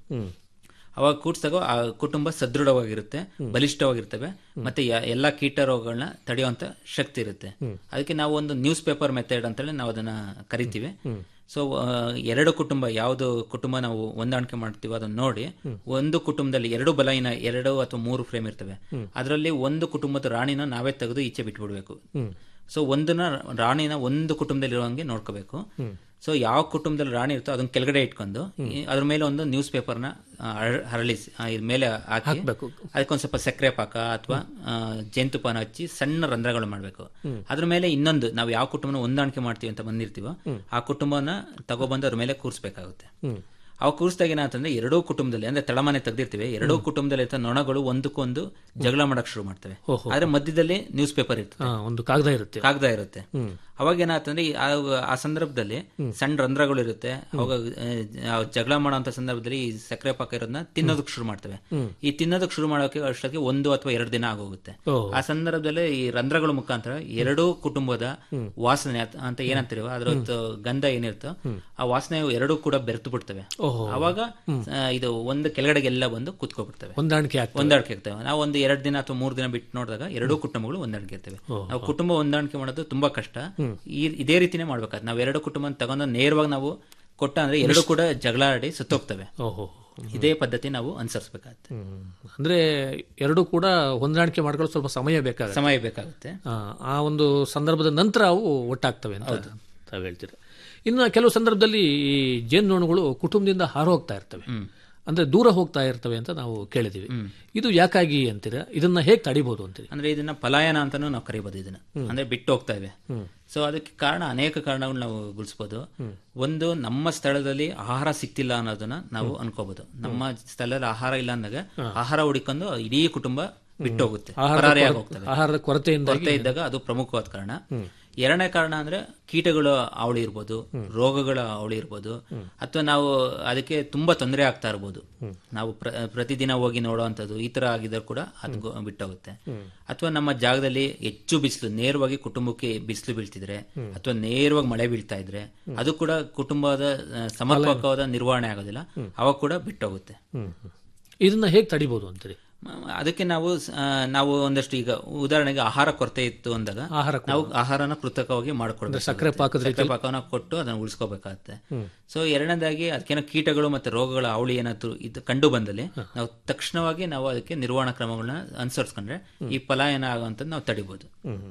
ಅವಾಗ ಕೂಡ್ಸ್ದಾಗ ಆ ಕುಟುಂಬ ಸದೃಢವಾಗಿರುತ್ತೆ ಬಲಿಷ್ಠವಾಗಿರ್ತವೆ ಮತ್ತೆ ಯ- ಎಲ್ಲಾ ಕೀಟ ರೋಗಗಳನ್ನ ತಡೆಯುವಂತ ಶಕ್ತಿ ಇರುತ್ತೆ ಅದಕ್ಕೆ ನಾವು ಒಂದು ನ್ಯೂಸ್ ಪೇಪರ್ ಮೆಥಡ್ ಅಂತೇಳಿ ನಾವು ಅದನ್ನ ಕರಿತೀವಿ ಸೊ ಎರಡು ಕುಟುಂಬ ಯಾವುದು ಕುಟುಂಬ ನಾವು ಹೊಂದಾಣಿಕೆ ಮಾಡ್ತೀವೋ ಅದನ್ನ ನೋಡಿ ಒಂದು ಕುಟುಂಬದಲ್ಲಿ ಎರಡು ಬಲಹೀನ ಎರಡು ಅಥವಾ ಮೂರು ಫ್ರೇಮ್ ಇರ್ತವೆ ಅದರಲ್ಲಿ ಒಂದು ಕುಟುಂಬದ ರಾಣಿನ ನಾವೇ ತೆಗೆದು ಈಚೆ ಬಿಟ್ಬಿಡ್ಬೇಕು ಸೊ ಒಂದನ್ನ ರಾಣಿನ ಒಂದು ಕುಟುಂಬದಲ್ಲಿ ಇರುವಂಗೆ ನೋಡ್ಕೋಬೇಕು ಸೊ ಯಾವ ಕುಟುಂಬದಲ್ಲಿ ರಾಣಿ ಇರ್ತೋ ಅದನ್ನ ಕೆಳಗಡೆ ಇಟ್ಕೊಂಡು ಈ- ಅದ್ರ ಮೇಲೆ ಒಂದು ನ್ಯೂಸ್ ಪೇಪರ್ನ ಹರಳಿಸಿ ಆ, ಇದ್ ಮೇಲೆ ಹಾಕಿ ಅದಕ್ಕೊಂದ್ ಸ್ವಲ್ಪ ಸಕ್ಕರೆ ಪಾಕ ಅಥವಾ ಜೇನುತುಪ್ಪನ ಹಚ್ಚಿ ಸಣ್ಣ ರಂಧ್ರಗಳು ಮಾಡಬೇಕು ಅದ್ರ ಮೇಲೆ ಇನ್ನೊಂದು ನಾವು ಯಾವ ಕುಟುಂಬನ ಹೊಂದಾಣಿಕೆ ಮಾಡ್ತೀವಿ ಅಂತ ಬಂದಿರ್ತೀವೋ ಆ ಕುಟುಂಬನ ತಗೊಬಂದು ಅದ್ರ ಮೇಲೆ ಕೂರಿಸ್ಬೇಕಾಗುತ್ತೆ ಅವಾಗ ಕೂರಿಸಿದಾಗ ಏನಾಗ್ತಂದ್ರೆ ಎರಡೂ ಕುಟುಂಬದಲ್ಲಿ ಅಂದ್ರೆ ತಳಮನೆ ತೆಗ್ದಿರ್ತೀವಿ ಎರಡೂ ಕುಟುಂಬದಲ್ಲಿ ಇರ್ತ ನೊಣಗಳು ಒಂದಕ್ಕೊಂದು ಜಗಳ ಮಾಡಕ್ ಶುರು ಮಾಡ್ತವೆ ಆದ್ರೆ ಮಧ್ಯದಲ್ಲಿ ನ್ಯೂಸ್ ಪೇಪರ್ ಇರ್ತದೆ ಹಾ, ಒಂದು ಕಾಗದ ಇರುತ್ತೆ ಕಾಗದ ಇರುತ್ತೆ ಅವಾಗ ಏನಾಗ್ತಂದ್ರೆ ಈ ಆ- ಆ ಸಂದರ್ಭದಲ್ಲಿ ಸಣ್ಣ ರಂಧ್ರಗಳು ಇರುತ್ತೆ ಅವಾಗ ಆ, ಜಗಳ ಮಾಡೋಂತ ಸಂದರ್ಭದಲ್ಲಿ ಈ ಸಕ್ಕರೆ ಪಾಕ ಇರೋದನ್ನ ತಿನ್ನೋದಕ್ಕೆ ಶುರು ಮಾಡ್ತವೆ ಈ ತಿನ್ನೋದಕ್ಕೆ ಶುರು ಮಾಡೋಕೆ ಅಷ್ಟೊತ್ತಿಗೆ ಒಂದು ಅಥವಾ ಎರಡು ದಿನ ಆಗೋಗುತ್ತೆ ಓಹ್. ಆ ಸಂದರ್ಭದಲ್ಲಿ ಈ ರಂಧ್ರಗಳ ಮುಖಾಂತರ ಎರಡೂ ಕುಟುಂಬದ ವಾಸನೆ ಅತ್- ಅಂತ ಏನಂತೀವಿ ಅದ್ರ ಗಂಧ ಏನಿರುತ್ತೋ ಆ ವಾಸನೆ ಎರಡೂ ಕೂಡ ಬೆರೆತು ಬಿಡ್ತವೆ ಓಹೋ. ಅವಾಗ ಆ, ಇದು ಒಂದು ಕೆಳಗಡೆಗೆಲ್ಲ ಬಂದು ಕುತ್ಕೊಬಿಡ್ತವೆ ಹೊಂದಾಣಿಕೆ ಆಗ್ತದೆ ಹೊಂದಾಣಿಕೆ ಆಗ್ತವೆ ನಾವು ಒಂದು ಎರಡು ದಿನ ಅಥವಾ ಮೂರು ದಿನ ಬಿಟ್ಟು ನೋಡಿದಾಗ ಎರಡೂ ಕುಟುಂಬಗಳು ಹೊಂದಾಣಿಕೆ ಇರ್ತವೆ ನಾವು ಕುಟುಂಬ ಹೊಂದಾಣಿಕೆ ಮಾಡೋದು ತುಂಬಾ ಕಷ್ಟ ಈ ಇದೇ ರೀತಿನೇ ಮಾಡ್ಬೇಕಾದ್ರೆ ನಾವು ಎರಡು ಕುಟುಂಬ ತಗೊಂಡು ನೇರವಾಗಿ ನಾವು ಕೊಟ್ಟ ಅಂದ್ರೆ ಎರಡು ಕೂಡ ಜಗಳ ಆಡಿ ಸುತ್ತೋಗ್ತವೆ ಓಹೋ ಇದೇ ಪದ್ಧತಿ ನಾವು ಅನುಸರಿಸಬೇಕಾಗುತ್ತೆ ಹ್ಮ್. ಅಂದ್ರೆ ಎರಡೂ ಕೂಡ ಹೊಂದಾಣಿಕೆ ಮಾಡ್ಕೊಳ್ಳೋ ಸ್ವಲ್ಪ ಸಮಯ ಬೇಕಾಗುತ್ತೆ ಸಮಯ ಬೇಕಾಗುತ್ತೆ ಆ, ಆ ಒಂದು ಸಂದರ್ಭದ ನಂತರ ಅವು ಒಟ್ಟಾಗ್ತವೆ ಅಂತ ತಾವು ಹೇಳ್ತೀರಿ ಇನ್ನು ಕೆಲವು ಸಂದರ್ಭದಲ್ಲಿ ಈ ಜೇನುನೊಣಗಳು ಕುಟುಂಬದಿಂದ ಹಾರೋಗ್ತಾ ಇರ್ತವೆ ಅಂದ್ರೆ ದೂರ ಹೋಗ್ತಾ ಇರ್ತವೆ ಅಂತ ನಾವು ಕೇಳಿದೀವಿ ಇದು ಯಾಕಾಗಿ ಅಂತೀರಾ ಇದನ್ನ ಹೇಗೆ ತಡಿಬಹುದು ಅಂತೀರಿ ಅಂದ್ರೆ ಇದನ್ನ ಪಲಾಯನ ಅಂತಾನು ನಾವು ಕರಿಬಹುದು ಇದನ್ನ ಅಂದ್ರೆ ಬಿಟ್ಟು ಹೋಗ್ತಾ ಇವೆ ಸೊ ಅದಕ್ಕೆ ಕಾರಣ ಅನೇಕ ಕಾರಣಗಳು ನಾವು ಗುರುತಿಸಬಹುದು ಒಂದು ನಮ್ಮ ಸ್ಥಳದಲ್ಲಿ ಆಹಾರ ಸಿಕ್ತಿಲ್ಲ ಅನ್ನೋದನ್ನ ನಾವು ಅನ್ಕೋಬಹುದು ನಮ್ಮ ಸ್ಥಳದಲ್ಲಿ ಆಹಾರ ಇಲ್ಲ ಅಂದಾಗ ಆಹಾರ ಹುಡುಕೊಂಡು ಇಡೀ ಕುಟುಂಬ ಬಿಟ್ಟು ಹೋಗುತ್ತೆ ಆಹಾರದ ಪರಾರಿಯಾಗಿ ಕೊರ- ಹೋಗ್ತವೆ ಆಹಾರದ ಕೊರತೆಯಿಂದಾಗಿ- ಕೊರತೆ ಇದ್ದಾಗ ಅದು ಪ್ರಮುಖವಾದ ಕಾರಣ ಎರಡನೇ ಕಾರಣ ಅಂದ್ರೆ ಕೀಟಗಳ ಅವಳಿ ಇರ್ಬೋದು ರೋಗಗಳ ಅವಳಿ ಇರ್ಬೋದು ಅಥವಾ ನಾವು ಅದಕ್ಕೆ ತುಂಬಾ ತೊಂದರೆ ಆಗ್ತಾ ಇರ್ಬೋದು ನಾವು ಪ್ರ- ಪ್ರತಿದಿನ ಹೋಗಿ ನೋಡುವಂಥದ್ದು ಈ ತರ ಆಗಿದ್ರು ಕೂಡ ಅದು ಗೊ- ಬಿಟ್ಟೋಗುತ್ತೆ ಅಥವಾ ನಮ್ಮ ಜಾಗದಲ್ಲಿ ಹೆಚ್ಚು ಬಿಸಿಲು ನೇರವಾಗಿ ಕುಟುಂಬಕ್ಕೆ ಬಿಸಿಲು ಬೀಳ್ತಿದ್ರೆ ಅಥವಾ ನೇರವಾಗಿ ಮಳೆ ಬೀಳ್ತಾ ಇದ್ರೆ ಅದು ಕೂಡ ಕುಟುಂಬದ ಆ, ಸಮರ್ಪಕವಾದ ನಿರ್ವಹಣೆ ಆಗೋದಿಲ್ಲ ಅವಾಗ ಕೂಡ ಬಿಟ್ಟೋಗುತ್ತೆ ಇದನ್ನ ಹೇಗೆ ತಡಿಬಹುದು ಅಂತೀರಿ ಮ- ಅದಕ್ಕೆ ನಾವು ಸ- ಆ, ನಾವು ಒಂದಷ್ಟು ಈಗ ಉದಾಹರಣೆಗೆ ಆಹಾರ ಕೊರತೆ ಇತ್ತು ಅಂದಾಗ ಆಹಾರ ನಾವು ಆಹಾರನ ಕೃತಕವಾಗಿ ಮಾಡ್ಕೊಡ್ಬೇಕು ಅಂದ್ರೆ ಸಕ್ಕರೆ ಪಾಕದ ಸಕ್ಕರೆ ರೀತಿಯಲ್ಲಿ- ಪಾಕವನ್ನ ಕೊಟ್ಟು ಅದನ್ನ ಉಳಿಸ್ಕೋಬೇಕಾಗತ್ತೆ ಸೊ ಎರಡನೇದಾಗಿ ಅದಕ್ಕೇನೋ ಕೀಟಗಳು ಮತ್ತೆ ರೋಗಗಳ ಅವಳಿ ಏನಾದ್ರು ಇದು ಕಂಡು ಬಂದಲ್ಲಿ ನಾವು ತಕ್ಷಣವಾಗಿ ನಾವು ಅದಕ್ಕೆ ನಿರ್ವಹಣಾ ಕ್ರಮಗಳನ್ನ ಅನುಸರಿಸ್ಕೊಂಡ್ರೆ ಈ ಪಲಾಯನ ಆಗುವಂಥದ್ದು ನಾವು ತಡಿಬಹುದು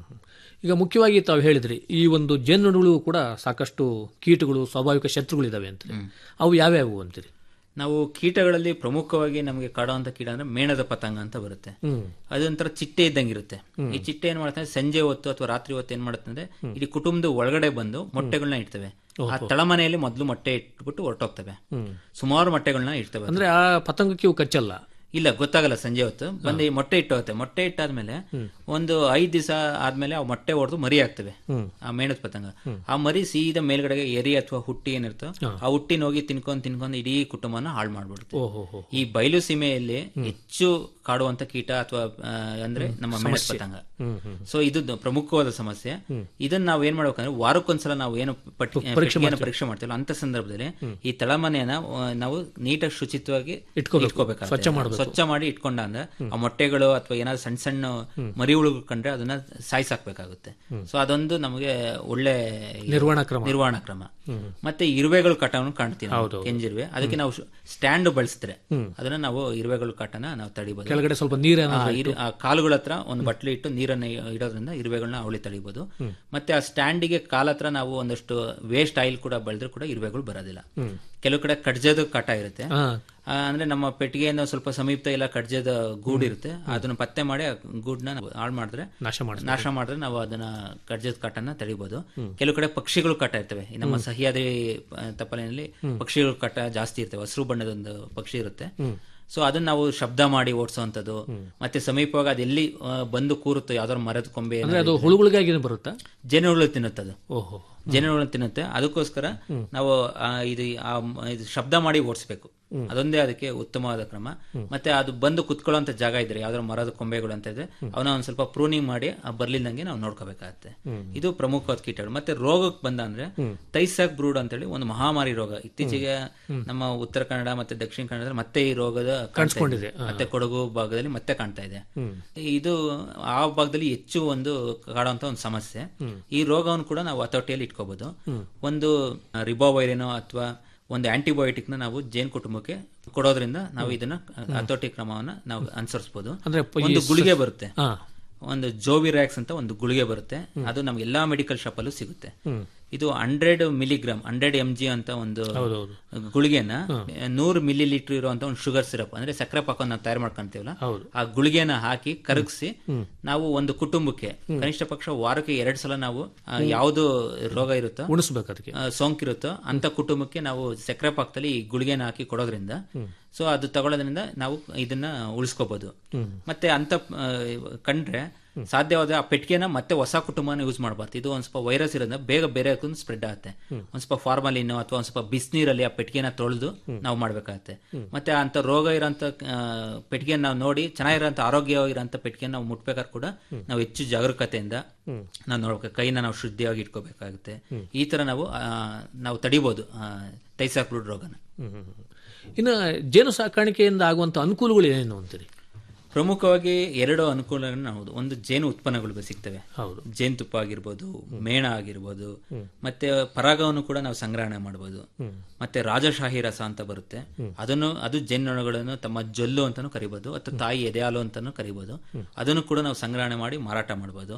ಈಗ ಮುಖ್ಯವಾಗಿ ತಾವು ಹೇಳಿದ್ರಿ ಈ ಒಂದು ಜೇನುನೊಣಗಳು ಕೂಡ ಸಾಕಷ್ಟು ಕೀಟಗಳು ಸ್ವಾಭಾವಿಕ ಶತ್ರುಗಳಿದಾವೆ ಅಂತ ಅವು ಯಾವ್ಯಾವು ಅಂತೀರಿ ನಾವು ಕೀಟಗಳಲ್ಲಿ ಪ್ರಮುಖವಾಗಿ ನಮಗೆ ಕಾಡುವಂತ ಕೀಟ ಅಂದ್ರೆ ಮೇಣದ ಪತಂಗ ಅಂತ ಬರುತ್ತೆ ಹ್ಮ್. ಅದೊಂಥರ ಚಿಟ್ಟೆ ಇದ್ದಂಗೆ ಇರುತ್ತೆ ಈ ಚಿಟ್ಟೆ ಏನ್ ಮಾಡುತ್ತೆ ಅಂದ್ರೆ ಸಂಜೆ ಹೊತ್ತು ಅಥವಾ ರಾತ್ರಿ ಹೊತ್ತು ಏನ್ ಮಾಡುತ್ತೆ ಅಂದ್ರೆ ಇಡೀ ಕುಟುಂಬದ ಒಳಗಡೆ ಬಂದು ಮೊಟ್ಟೆಗಳನ್ನ ಇಡ್ತವೆ ಆ ತಳಮನೆಯಲ್ಲಿ ಮೊದಲು ಮೊಟ್ಟೆ ಇಟ್ಬಿಟ್ಟು ಹೊರಟೋಗ್ತವೆ ಹ್ಮ್. ಸುಮಾರು ಮೊಟ್ಟೆಗಳನ್ನ ಇಡ್ತವೆ ಅಂದ್ರೆ ಆ ಪತಂಗಕ್ಕೆ ಇವು ಕಚ್ಚಲ್ಲ ಇಲ್ಲ ಗೊತ್ತಾಗಲ್ಲ ಸಂಜೆ ಹೊತ್ತು ಬಂದು ಈ ಮೊಟ್ಟೆ ಇಟ್ಟೋಗುತ್ತೆ ಮೊಟ್ಟೆ ಇಟ್ಟಾದ್ಮೇಲೆ ಒಂದು ಐದ್ ದಿವಸ ಆದ್ಮೇಲೆ ಆ ಮೊಟ್ಟೆ ಹೊಡೆದು ಮರಿ ಆಗ್ತವೆ ಹ್ಮ್. ಆ ಮೇಣದ ಪತಂಗ ಆ ಮರಿ ಸೀದಾ ಮೇಲ್ಗಡೆಗೆ ಎರಿ ಅಥವಾ ಹುಟ್ಟಿ ಏನಿರ್ತೋ ಆ ಹುಟ್ಟಿನ ಹೋಗಿ ತಿನ್ಕೊಂಡ್ ತಿನ್ಕೊಂಡ್ ಇಡೀ ಕುಟುಂಬನ ಹಾಳು ಮಾಡ್ಬಿಡುತ್ತೆ ಓಹೋ ಹೋ ಈ ಬಯಲು ಸೀಮೆಯಲ್ಲಿ ಹೆಚ್ಚು ಕಾಡುವಂತ ಕೀಟ ಅಥವಾ ಆ, ಅಂದ್ರೆ ನಮ್ಮ ಮೇಣದ ಸಮಸ್ಯೆ. ಪತಂಗ ಹ್ಮ್, ಹ್ಮ್. ಸೊ ಇದು ದ- ಪ್ರಮುಖವಾದ ಸಮಸ್ಯೆ ಇದನ್ನ ನಾವು ಏನ್ ಮಾಡ್ಬೇಕಂದ್ರೆ ವಾರಕ್ಕೊಂದ್ಸಲ ನಾವು ಏನು ಪಟ್ಟಿ ಪರೀಕ್ಷೆ ಪೆಟ್ಟಿಗೆಯನ್ನ ಮಾಡ್ತೀವಿ. ಪರೀಕ್ಷೆ ಮಾಡ್ತೀವಲ್ಲ ಅಂತ ಸಂದರ್ಭದಲ್ಲಿ ಈ ತಳಮನೆಯನ್ನ ಆ, ನಾವು ನೀಟಾಗಿ ಶುಚಿತ್ವವಾಗಿ ಇಟ್ಕೋಬೇಕು. ಇಟ್ಕೋಬೇಕಾಗುತ್ತೆ. ಸ್ವಚ್ಛ ಮಾಡ್ಬೇಕು. ಸ್ವಚ್ಛ ಮಾಡಿ ಇಟ್ಕೊಂಡ ಅಂದ್ರೆ ಆ ಮೊಟ್ಟೆಗಳು ಅಥವಾ ಏನಾದ್ರು ಸಣ್ಣ ಸಣ್ಣ ಮರಿ ಹುಳುಗಳು ಕಂಡ್ರೆ ಅದನ್ನ ಸಾಯಿಸಾಕ್ಬೇಕಾಗುತ್ತೆ ಸೊ ಅದೊಂದು ನಮಗೆ ಒಳ್ಳೆ ನಿರ್ವಹಣಾ ಕ್ರಮ. ನಿರ್ವಹಣಾ ಕ್ರಮ ಹ್ಮ್. ಮತ್ತೆ ಇರುವೆಗಳು ಕಾಟವನ್ನು ಕಾಣ್ತೀವಿ ನಾವು, ಹೌದು. ಕೆಂಜಿರುವೆ ಅದಕ್ಕೆ ನಾವು ಸ್ಟ್ಯಾಂಡ್ ಬಳಸಿದ್ರೆ ಅದನ್ನ ನಾವು ಇರುವೆಗಳು ಕಾಟನ ನಾವು ತಡಿಬಹುದು ಕೆಳಗಡೆ ಸ್ವಲ್ಪ ನೀರೇನಾದ್ರೂ ಆ, ಇರು- ಆ ಕಾಲುಗಳ ಹತ್ರ ಒಂದು ಬಟ್ಲು ಇಟ್ಟು ನೀರನ್ನ ಇಡೋದ್ರಿಂದ ಇರುವೆಗಳನ್ನ ಅವಳಿ ತಡಿಬಹುದು ಮತ್ತೆ ಆ ಸ್ಟ್ಯಾಂಡಿಗೆ ಕಾಲ ಹತ್ರ ನಾವು ಒಂದಷ್ಟು ವೇಸ್ಟ್ ಆಯಿಲ್ ಕೂಡ ಬಳದ್ರೆ ಕೂಡ ಇರುವೆಗಳು ಬರೋದಿಲ್ಲ ಹ್ಮ್. ಕೆಲವು ಕಡೆ ಕಡ್ಜದ ಕಾಟ ಇರುತ್ತೆ ಹಾ. ಆ, ಅಂದ್ರೆ ನಮ್ಮ ಪೆಟ್ಟಿಗೆಯನ್ನು ಸ್ವಲ್ಪ ಸಮೀಪ ಇಲ್ಲ ಕಡ್ಜದ ಗೂಡು ಇರುತ್ತೆ ಅದನ್ನ ಪತ್ತೆ ಮಾಡಿ ಆ ಗೂಡ್ನ ನಾವು ಹಾಳು ಮಾಡಿದ್ರೆ ನಾಶ ಮಾಡಿಸ್ಬೇಕು. ನಾಶ ಮಾಡಿದ್ರೆ ನಾವು ಅದನ್ನ ಕಡ್ಜದ ಕಾಟನ ತಡಿಬಹುದು ಕೆಲವು ಕಡೆ ಪಕ್ಷಿಗಳು ಕಾಟ ಇರ್ತವೆ ಈ ನಮ್ಮ ಸಹ್ಯಾದ್ರಿ ಆ, ತಪ್ಪಲಿನಲ್ಲಿ ಪಕ್ಷಿಗಳು ಕಾಟ ಜಾಸ್ತಿ ಇರ್ತವೆ ಹಸಿರು ಬಣ್ಣದ ಒಂದು ಪಕ್ಷಿ ಇರುತ್ತೆ ಸೊ ಅದನ್ನ ನಾವು ಶಬ್ದ ಮಾಡಿ ಓಡಿಸುವಂತದ್ದು ಮತ್ತೆ ಸಮೀಪವಾಗಿ ಅದು ಎಲ್ಲಿ ಆ, ಬಂದು ಕೂರುತ್ತೋ ಯಾವ್ದಾದ್ರು ಮರದ ಕೊಂಬೆ ಅಂದ್ರೆ ಅದು ಏನಾದ್ರು ಇದ್ರೆ- ಹುಳುಗಳಿಗಾಗಿ ಬರುತ್ತಾ ಜೇನುಹುಳು ತಿನ್ನುತ್ತೆ ಅದು ಓಹೋ ಜೇನುಹುಳು ತಿನ್ನುತ್ತೆ ಅದಕ್ಕೋಸ್ಕರ ನಾವು ಆ, ಇದು ಆ ಮ- ಇದು ಶಬ್ದ ಮಾಡಿ ಓಡಿಸ್ಬೇಕು ಅದೊಂದೇ ಅದಕ್ಕೆ ಉತ್ತಮವಾದ ಕ್ರಮ ಮತ್ತೆ ಅದು ಬಂದು ಕುತ್ಕೊಳ್ಳುವಂತ ಜಾಗ ಇದ್ರೆ ಯಾವ್ದಾದ್ರು ಮರದ ಕೊಂಬೆಗಳು ಅಂತ ಇದ್ರೆ ಅವನ್ನ ಒಂದ್ ಸ್ವಲ್ಪ ಪ್ರೂನಿಂಗ್ ಮಾಡಿ ಆ ಬರ್ಲಿಲ್ದಂಗೆ ನಾವು ನೋಡ್ಕೋಬೇಕಾಗತ್ತೆ ಇದು ಪ್ರಮುಖವಾದ ಕೀಟಗಳು ಮತ್ತೆ ರೋಗಕ್ಕೆ ಬಂದ ಅಂದ್ರೆ ತೈಸಾಕ್ ಬ್ರೂಡ್ ಅಂತೇಳಿ ಒಂದು ಮಹಾಮಾರಿ ರೋಗ ಇತ್ತೀಚೆಗೆ ನಮ್ಮ ಉತ್ತರ ಕನ್ನಡ ಮತ್ತೆ ದಕ್ಷಿಣ ಕನ್ನಡದಲ್ಲಿ ಮತ್ತೆ ಈ ರೋಗದ ಕಾಣ್ತಾ ಇದೆ. ಕಾಣಿಸ್ಕೊಂಡಿದೆ. ಹಾ. ಮತ್ತೆ ಕೊಡಗು ಭಾಗದಲ್ಲಿ ಮತ್ತೆ ಕಾಣ್ತಾ ಇದೆ ಇದು ಆ ಭಾಗದಲ್ಲಿ ಹೆಚ್ಚು ಒಂದು ಕಾಡುವಂತ ಒಂದು ಸಮಸ್ಯೆ ಈ ರೋಗವನ್ನು ಕೂಡ ನಾವು ಹತೋಟಿಯಲ್ಲಿ ಇಟ್ಕೋಬಹುದು ಒಂದು ರಿಬೋವೈರಿನೋ ಅಥವಾ ಒಂದು ಆಂಟಿಬಯೋಟಿಕ್ ನ ನಾವು ಜೇನು ಕುಟುಂಬಕ್ಕೆ ಕೊಡೋದ್ರಿಂದ ನಾವು ಇದನ್ನ ಹತೋಟಿ ಕ್ರಮವನ್ನ ನಾವು ಅನುಸರಿಸಬಹುದು ಅಂದ್ರೆ ಪ- ಈ ಒಂದು ಗುಳಿಗೆ ಸ- ಬರುತ್ತೆ ಹಾ. ಒಂದು ಜೋವಿರ್ಯಾಕ್ಸ್ ಅಂತ ಒಂದು ಗುಳಿಗೆ ಬರುತ್ತೆ ಅದು ನಮ್ಗೆ ಎಲ್ಲಾ ಮೆಡಿಕಲ್ ಶಾಪ್ ಅಲ್ಲೂ ಸಿಗುತ್ತೆ ಹ್ಮ್. ಇದು hundred milligram hundred M G ಅಂತ ಒಂದು ಹೌದೌದು. ಗುಳಿಗೆನ ನೂರು ಮಿಲಿ ಲೀಟರ್ ಇರುವಂತ ಒಂದು ಶುಗರ್ ಸಿರಪ್ ಅಂದ್ರೆ ಸಕ್ಕರೆ ಪಾಕ ನಾವು ತಯಾರು ಮಾಡ್ಕೊಂತೀವಲ್ಲ ಹೌದು. ಆ ಗುಳಿಗೆನ ಹಾಕಿ ಕರಗಿಸಿ ನಾವು ಒಂದು ಕುಟುಂಬಕ್ಕೆ ಕನಿಷ್ಠ ಪಕ್ಷ ವಾರಕ್ಕೆ ಎರಡ್ ಸಲ ನಾವು ಆ, ಯಾವ್ದು ರೋಗ ಇರುತ್ತೋ ಉಣಿಸ್ಬೇಕು ಅದಕ್ಕೆ ಆ, ಸೋಂಕಿರುತ್ತೋ ಅಂತ ಕುಟುಂಬಕ್ಕೆ ನಾವು ಸಕ್ಕರೆ ಪಾಕದಲ್ಲಿ ಈ ಗುಳಿಗೆನ ಹಾಕಿ ಕೊಡೋದ್ರಿಂದ ಸೊ ಅದು ತಗೊಳ್ಳೋದ್ರಿಂದ ನಾವು ಇದನ್ನ ಉಳಿಸ್ಕೋಬಹುದು ಮತ್ತೆ ಅಂತ ಆ, ಕಂಡ್ರೆ ಸಾಧ್ಯವಾದ ಆ ಪೆಟ್ಟಿಗೆನ ಮತ್ತೆ ಹೊಸ ಕುಟುಂಬನ ಯೂಸ್ ಮಾಡಬಾರ್ದು ಇದು ಒಂದ್ ಸ್ವಲ್ಪ ವೈರಸ್ ಇರೋದ್ರಿಂದ ಬೇಗ ಬೇರೆ ಸ್ಪ್ರೆಡ್ ಆಗುತ್ತೆ ಒಂದ್ ಸ್ವಲ್ಪ ಫಾರ್ಮಲಿನ್ ಅಥವಾ ಒಂದ್ ಸ್ವಲ್ಪ ಬಿಸಿನೀರಲ್ಲಿ ಆ ಪೆಟ್ಟಿಗೆನ ತೊಳೆದು ನಾವು ಮಾಡ್ಬೇಕಾಗತ್ತೆ ಮತ್ತೆ ಅಂತ ರೋಗ ಇರೋಂತ ಪೆಟ್ಟಿಗೆ ನಾವು ನೋಡಿ ಚೆನ್ನಾಗಿರೋಂಥ ಆರೋಗ್ಯವಾಗಿರೋಂಥ ಪೆಟ್ಟಿಗೆ ನಾವು ಮುಟ್ಬೇಕಾದ್ರೆ ಕೂಡ ನಾವು ಹೆಚ್ಚು ಜಾಗರೂಕತೆಯಿಂದ ನಾವು ನೋಡ್ಬೇಕು ಕೈನ ನಾವು ಶುದ್ಧಿಯಾಗಿ ಇಟ್ಕೋಬೇಕಾಗುತ್ತೆ ಈ ತರ ನಾವು ಆ, ನಾವು ತಡಿಬಹುದು ತೈಸಾಕ್ ಬ್ಲೂಡ್ ರೋಗನ ಹ್ಮ್, ಹ್ಮ್, ಹ್ಮ್. ಇನ್ನು ಜೇನು ಸಾಕಾಣಿಕೆಯಿಂದ ಆಗುವಂತ ಅನುಕೂಲಗಳು ಏನೇನು ಅಂತೀರಿ ಪ್ರಮುಖವಾಗಿ ಎರಡು ಅನುಕೂಲಗಳನ್ನು ನಾವು ಒಂದು ಜೇನು ಉತ್ಪನ್ನಗಳು ಸಿಗ್ತವೆ ಹೌದು ಜೇನುತುಪ್ಪ ಆಗಿರ್ಬೋದು ಮೇಣ ಆಗಿರ್ಬೋದು ಮತ್ತೆ ಪರಾಗವನ್ನು ಕೂಡ ನಾವು ಸಂಗ್ರಹಣೆ ಮಾಡಬಹುದು ಮತ್ತೆ ರಾಜಶಾಹಿ ರಸ ಅಂತ ಬರುತ್ತೆ ಅದನ್ನು ಅದು ಜೇನುನೊಣಗಳನ್ನು ತಮ್ಮ ಜೊಲ್ಲು ಅಂತಾನು ಕರಿಬಹುದು ಅಥವಾ ತಾಯಿ ಎದೆಹಾಲು ಅಂತಾನು ಕರಿಬಹುದು ಅದನ್ನು ಕೂಡ ನಾವು ಸಂಗ್ರಹಣೆ ಮಾಡಿ ಮಾರಾಟ ಮಾಡಬಹುದು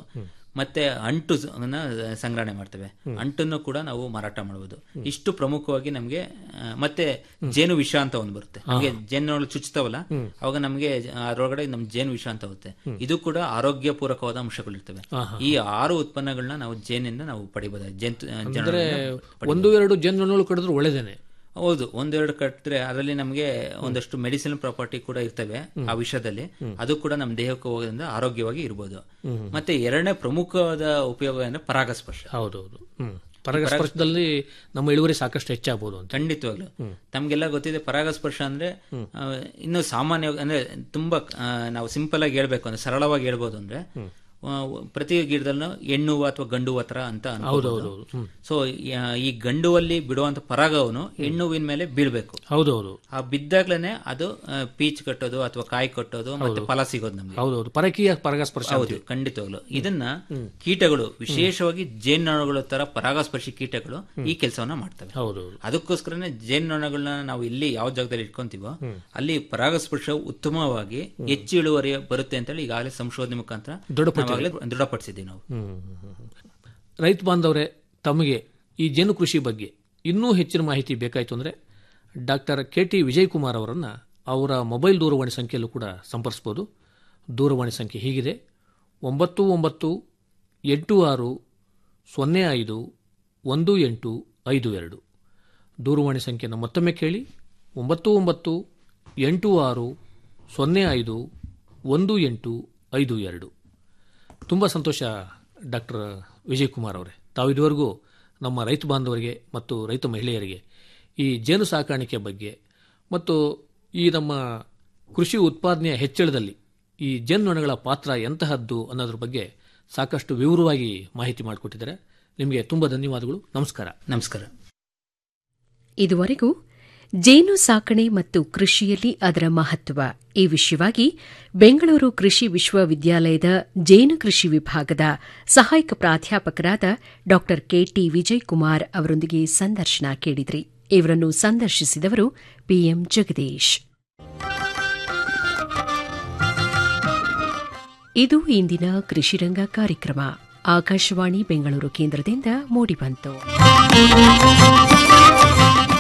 ಮತ್ತೆ ಅಂಟು ಸ- ಅನ್ನ ಸಂಗ್ರಹಣೆ ಮಾಡ್ತೇವೆ ಅಂಟನ್ನು ಕೂಡ ನಾವು ಮಾರಾಟ ಮಾಡಬಹುದು ಇಷ್ಟು ಪ್ರಮುಖವಾಗಿ ನಮಗೆ ಆ, ಮತ್ತೆ ಜೇನು ವಿಷ ಅಂತ ಒಂದು ಬರುತ್ತೆ ನಮಗೆ ಜೇನು ಚುಚ್ಚುತ್ತವಲ್ಲ ಅವಾಗ ನಮಗೆ ಅದರೊಳಗಡೆ ನಮ್ ಜೇನು ವಿಷ ಅಂತ ಹೋಗುತ್ತೆ ಇದು ಕೂಡ ಆರೋಗ್ಯ ಪೂರಕವಾದ ಅಂಶಗಳಿರ್ತವೆ ಆಹಾ. ಈ ಆರು ಉತ್ಪನ್ನಗಳನ್ನ ನಾವು ಜೇನಿಂದ ನಾವು ಪಡಿಬಹುದು ಜೇನು ಅಂದ್ರೆ ಒಂದು ಎರಡು ಜೇನುನೊಣಗಳು ಕಡಿದ್ರೆ ಒಳ್ಳೇದೇನೆ ಹೌದು ಒಂದೆರಡು ಕಟ್ಟಿದ್ರೆ ಅದರಲ್ಲಿ ನಮಗೆ ಒಂದಷ್ಟು ಮೆಡಿಸಿನ್ ಪ್ರಾಪರ್ಟಿ ಕೂಡ ಇರ್ತವೆ ಆ ವಿಷಯದಲ್ಲಿ ಅದು ಕೂಡ ನಮ್ಮ ದೇಹಕ್ಕೆ ಹೋಗೋದ್ರಿಂದ ಆರೋಗ್ಯವಾಗಿ ಇರ್ಬೋದು ಹ್ಮ್. ಮತ್ತೆ ಎರಡನೇ ಪ್ರಮುಖವಾದ ಉಪಯೋಗ ಅಂದ್ರೆ ಪರಾಗಸ್ಪರ್ಶ ಹೌದೌದು ಹ್ಮ್ ಪರಾಗಸ್ಪರ್ಶದಲ್ಲಿ ನಮ್ಮ ಇಳುವರಿ ಸಾಕಷ್ಟು ಹೆಚ್ಚಾಗಬಹುದು ಅಂತ ಖಂಡಿತವಾಗ್ಲು ತಮ್ಗೆಲ್ಲ ಗೊತ್ತಿದೆ ಪರಾಗಸ್ಪರ್ಶ ಅಂದ್ರೆ ಆ, ಇನ್ನು ಸಾಮಾನ್ಯ ಅಂದ್ರೆ ತುಂಬಾ ಆ, ನಾವು ಸಿಂಪಲ್ ಆಗಿ ಹೇಳ್ಬೇಕು ಅಂದ್ರೆ ಸರಳವಾಗಿ ಹೇಳ್ಬೋದು ಅಂದ್ರೆ ಆ, ಪ್ರತಿ ಗಿಡದಲ್ಲೂ ಹೆಣ್ಣು ಹೂವು ಅಥವಾ ಗಂಡು ಹೂವು ತರ ಅಂತ ಹೌದೌದು ಹ್ಮ್ ಸೊ ಈ ಗಂಡುವಲ್ಲಿ ಬಿಡುವಂತ ಪರಾಗವನ್ನು ಹೆಣ್ಣು ಹೂವಿನ ಮೇಲೆ ಬೀಳ್ಬೇಕು ಹೌದೌದು ಆ ಬಿದ್ದಾಗ್ಲೇನೆ ಅದು ಆ, ಪೀಚ್ ಕಟ್ಟೋದು ಅಥವಾ ಕಾಯಿ ಕಟ್ಟೋದು ಮತ್ತೆ ಫಲ ಸಿಗೋದು ನಮ್ಗೆ ಹೌದೌದು ಪರಕೀಯ ಪರಾಗಸ್ಪರ್ಶ ಹೌದು ಖಂಡಿತವಾಗ್ಲು ಇದನ್ನ ಕೀಟಗಳು ವಿಶೇಷವಾಗಿ ಜೇನ್ನೊಣಗಳ ತರ ಪರಾಗಸ್ಪರ್ಶಿ ಕೀಟಗಳು ಈ ಕೆಲಸವನ್ನ ಮಾಡ್ತವೆ ಹೌದೌದು ಅದಕ್ಕೋಸ್ಕರನೇ ಜೇನ್ನೊಣಗಳನ್ನ ನಾವು ಎಲ್ಲಿ ಯಾವ ಜಾಗದಲ್ಲಿ ಇಟ್ಕೊಂತೀವೋ ಅಲ್ಲಿ ಪರಾಗಸ್ಪರ್ಶ ಉತ್ತಮವಾಗಿ ಹೆಚ್ಚು ಇಳುವರಿ ಬರುತ್ತೆ ಅಂತ ಹೇಳಿ ಈಗಾಗಲೇ ಸಂಶೋಧನೆ ಮುಖಾಂತರ ದೃಢಪಟ್ಟಿದೆ. ನಾವಾಗಲೇ ದೃಢಪಡಿಸಿದ್ದೀವಿ ನಾವು ಹ್ಮ್, ಹ್ಮ್, ಹ್ಮ್, ಹ್ಮ್. ರೈತ ಬಾಂಧವರೇ ತಮಗೆ ಈ ಜೇನು ಕೃಷಿ ಬಗ್ಗೆ ಇನ್ನೂ ಹೆಚ್ಚಿನ ಮಾಹಿತಿ ಬೇಕಾಯಿತು ಅಂದರೆ ಡಾಕ್ಟರ್ ಕೆ ಟಿ ವಿಜಯಕುಮಾರ್ ಅವರನ್ನು ಅವರ ಮೊಬೈಲ್ ದೂರವಾಣಿ ಸಂಖ್ಯೆಯಲ್ಲೂ ಕೂಡ ಸಂಪರ್ಸ್ಬೋದು ದೂರವಾಣಿ ಸಂಖ್ಯೆ ಹೀಗಿದೆ ಒಂಬತ್ತು ಒಂಬತ್ತು ಎಂಟು ಆರು ಸೊನ್ನೆ ಐದು ಒಂದು ಎಂಟು ಐದು ಎರಡು ದೂರವಾಣಿ ಸಂಖ್ಯೆಯನ್ನು ಮತ್ತೊಮ್ಮೆ ಕೇಳಿ ಒಂಬತ್ತು ಒಂಬತ್ತು ಎಂಟು ಆರು ಸೊನ್ನೆ ಐದು ಒಂದು ಎಂಟು ಐದು ಎರಡು ತುಂಬ ಸಂತೋಷ ಡಾಕ್ಟರ್ ವಿಜಯಕುಮಾರ್ ಅವರೇ ತಾವು ಇದುವರೆಗೂ ನಮ್ಮ ರೈತ ಬಾಂಧವರಿಗೆ ಮತ್ತು ರೈತ ಮಹಿಳೆಯರಿಗೆ ಈ ಜೇನು ಸಾಕಾಣಿಕೆ ಬಗ್ಗೆ ಮತ್ತು ಈ ನಮ್ಮ ಕೃಷಿ ಉತ್ಪಾದನೆಯ ಹೆಚ್ಚಳದಲ್ಲಿ ಈ ಜೇನುನೊಣಗಳ ಪಾತ್ರ ಎಂತಹದ್ದು ಅನ್ನೋದ್ರ ಬಗ್ಗೆ ಸಾಕಷ್ಟು ವಿವರವಾಗಿ ಮಾಹಿತಿ ಮಾಡಿಕೊಟ್ಟಿದ್ದಾರೆ ನಿಮಗೆ ತುಂಬ ಧನ್ಯವಾದಗಳು ನಮಸ್ಕಾರ ನಮಸ್ಕಾರ ಇದುವರೆಗೂ ಜೇನು ಸಾಕಣೆ ಮತ್ತು ಕೃಷಿಯಲ್ಲಿ ಅದರ ಮಹತ್ವ ಈ ವಿಷಯವಾಗಿ ಬೆಂಗಳೂರು ಕೃಷಿ ವಿಶ್ವವಿದ್ಯಾಲಯದ ಜೇನು ಕೃಷಿ ವಿಭಾಗದ ಸಹಾಯಕ ಪ್ರಾಧ್ಯಾಪಕರಾದ ಡಾ ಕೆಟಿ ವಿಜಯಕುಮಾರ್ ಅವರೊಂದಿಗೆ ಸಂದರ್ಶನ ಕೇಳಿದ್ರಿ ಇವರನ್ನು ಸಂದರ್ಶಿಸಿದವರು ಪಿಎಂ ಜಗದೀಶ್ ಇದು ಇಂದಿನ ಕೃಷಿರಂಗ ಕಾರ್ಯಕ್ರಮ ಆಕಾಶವಾಣಿ ಬೆಂಗಳೂರು ಕೇಂದ್ರದಿಂದ ಮೂಡಿಬಂತು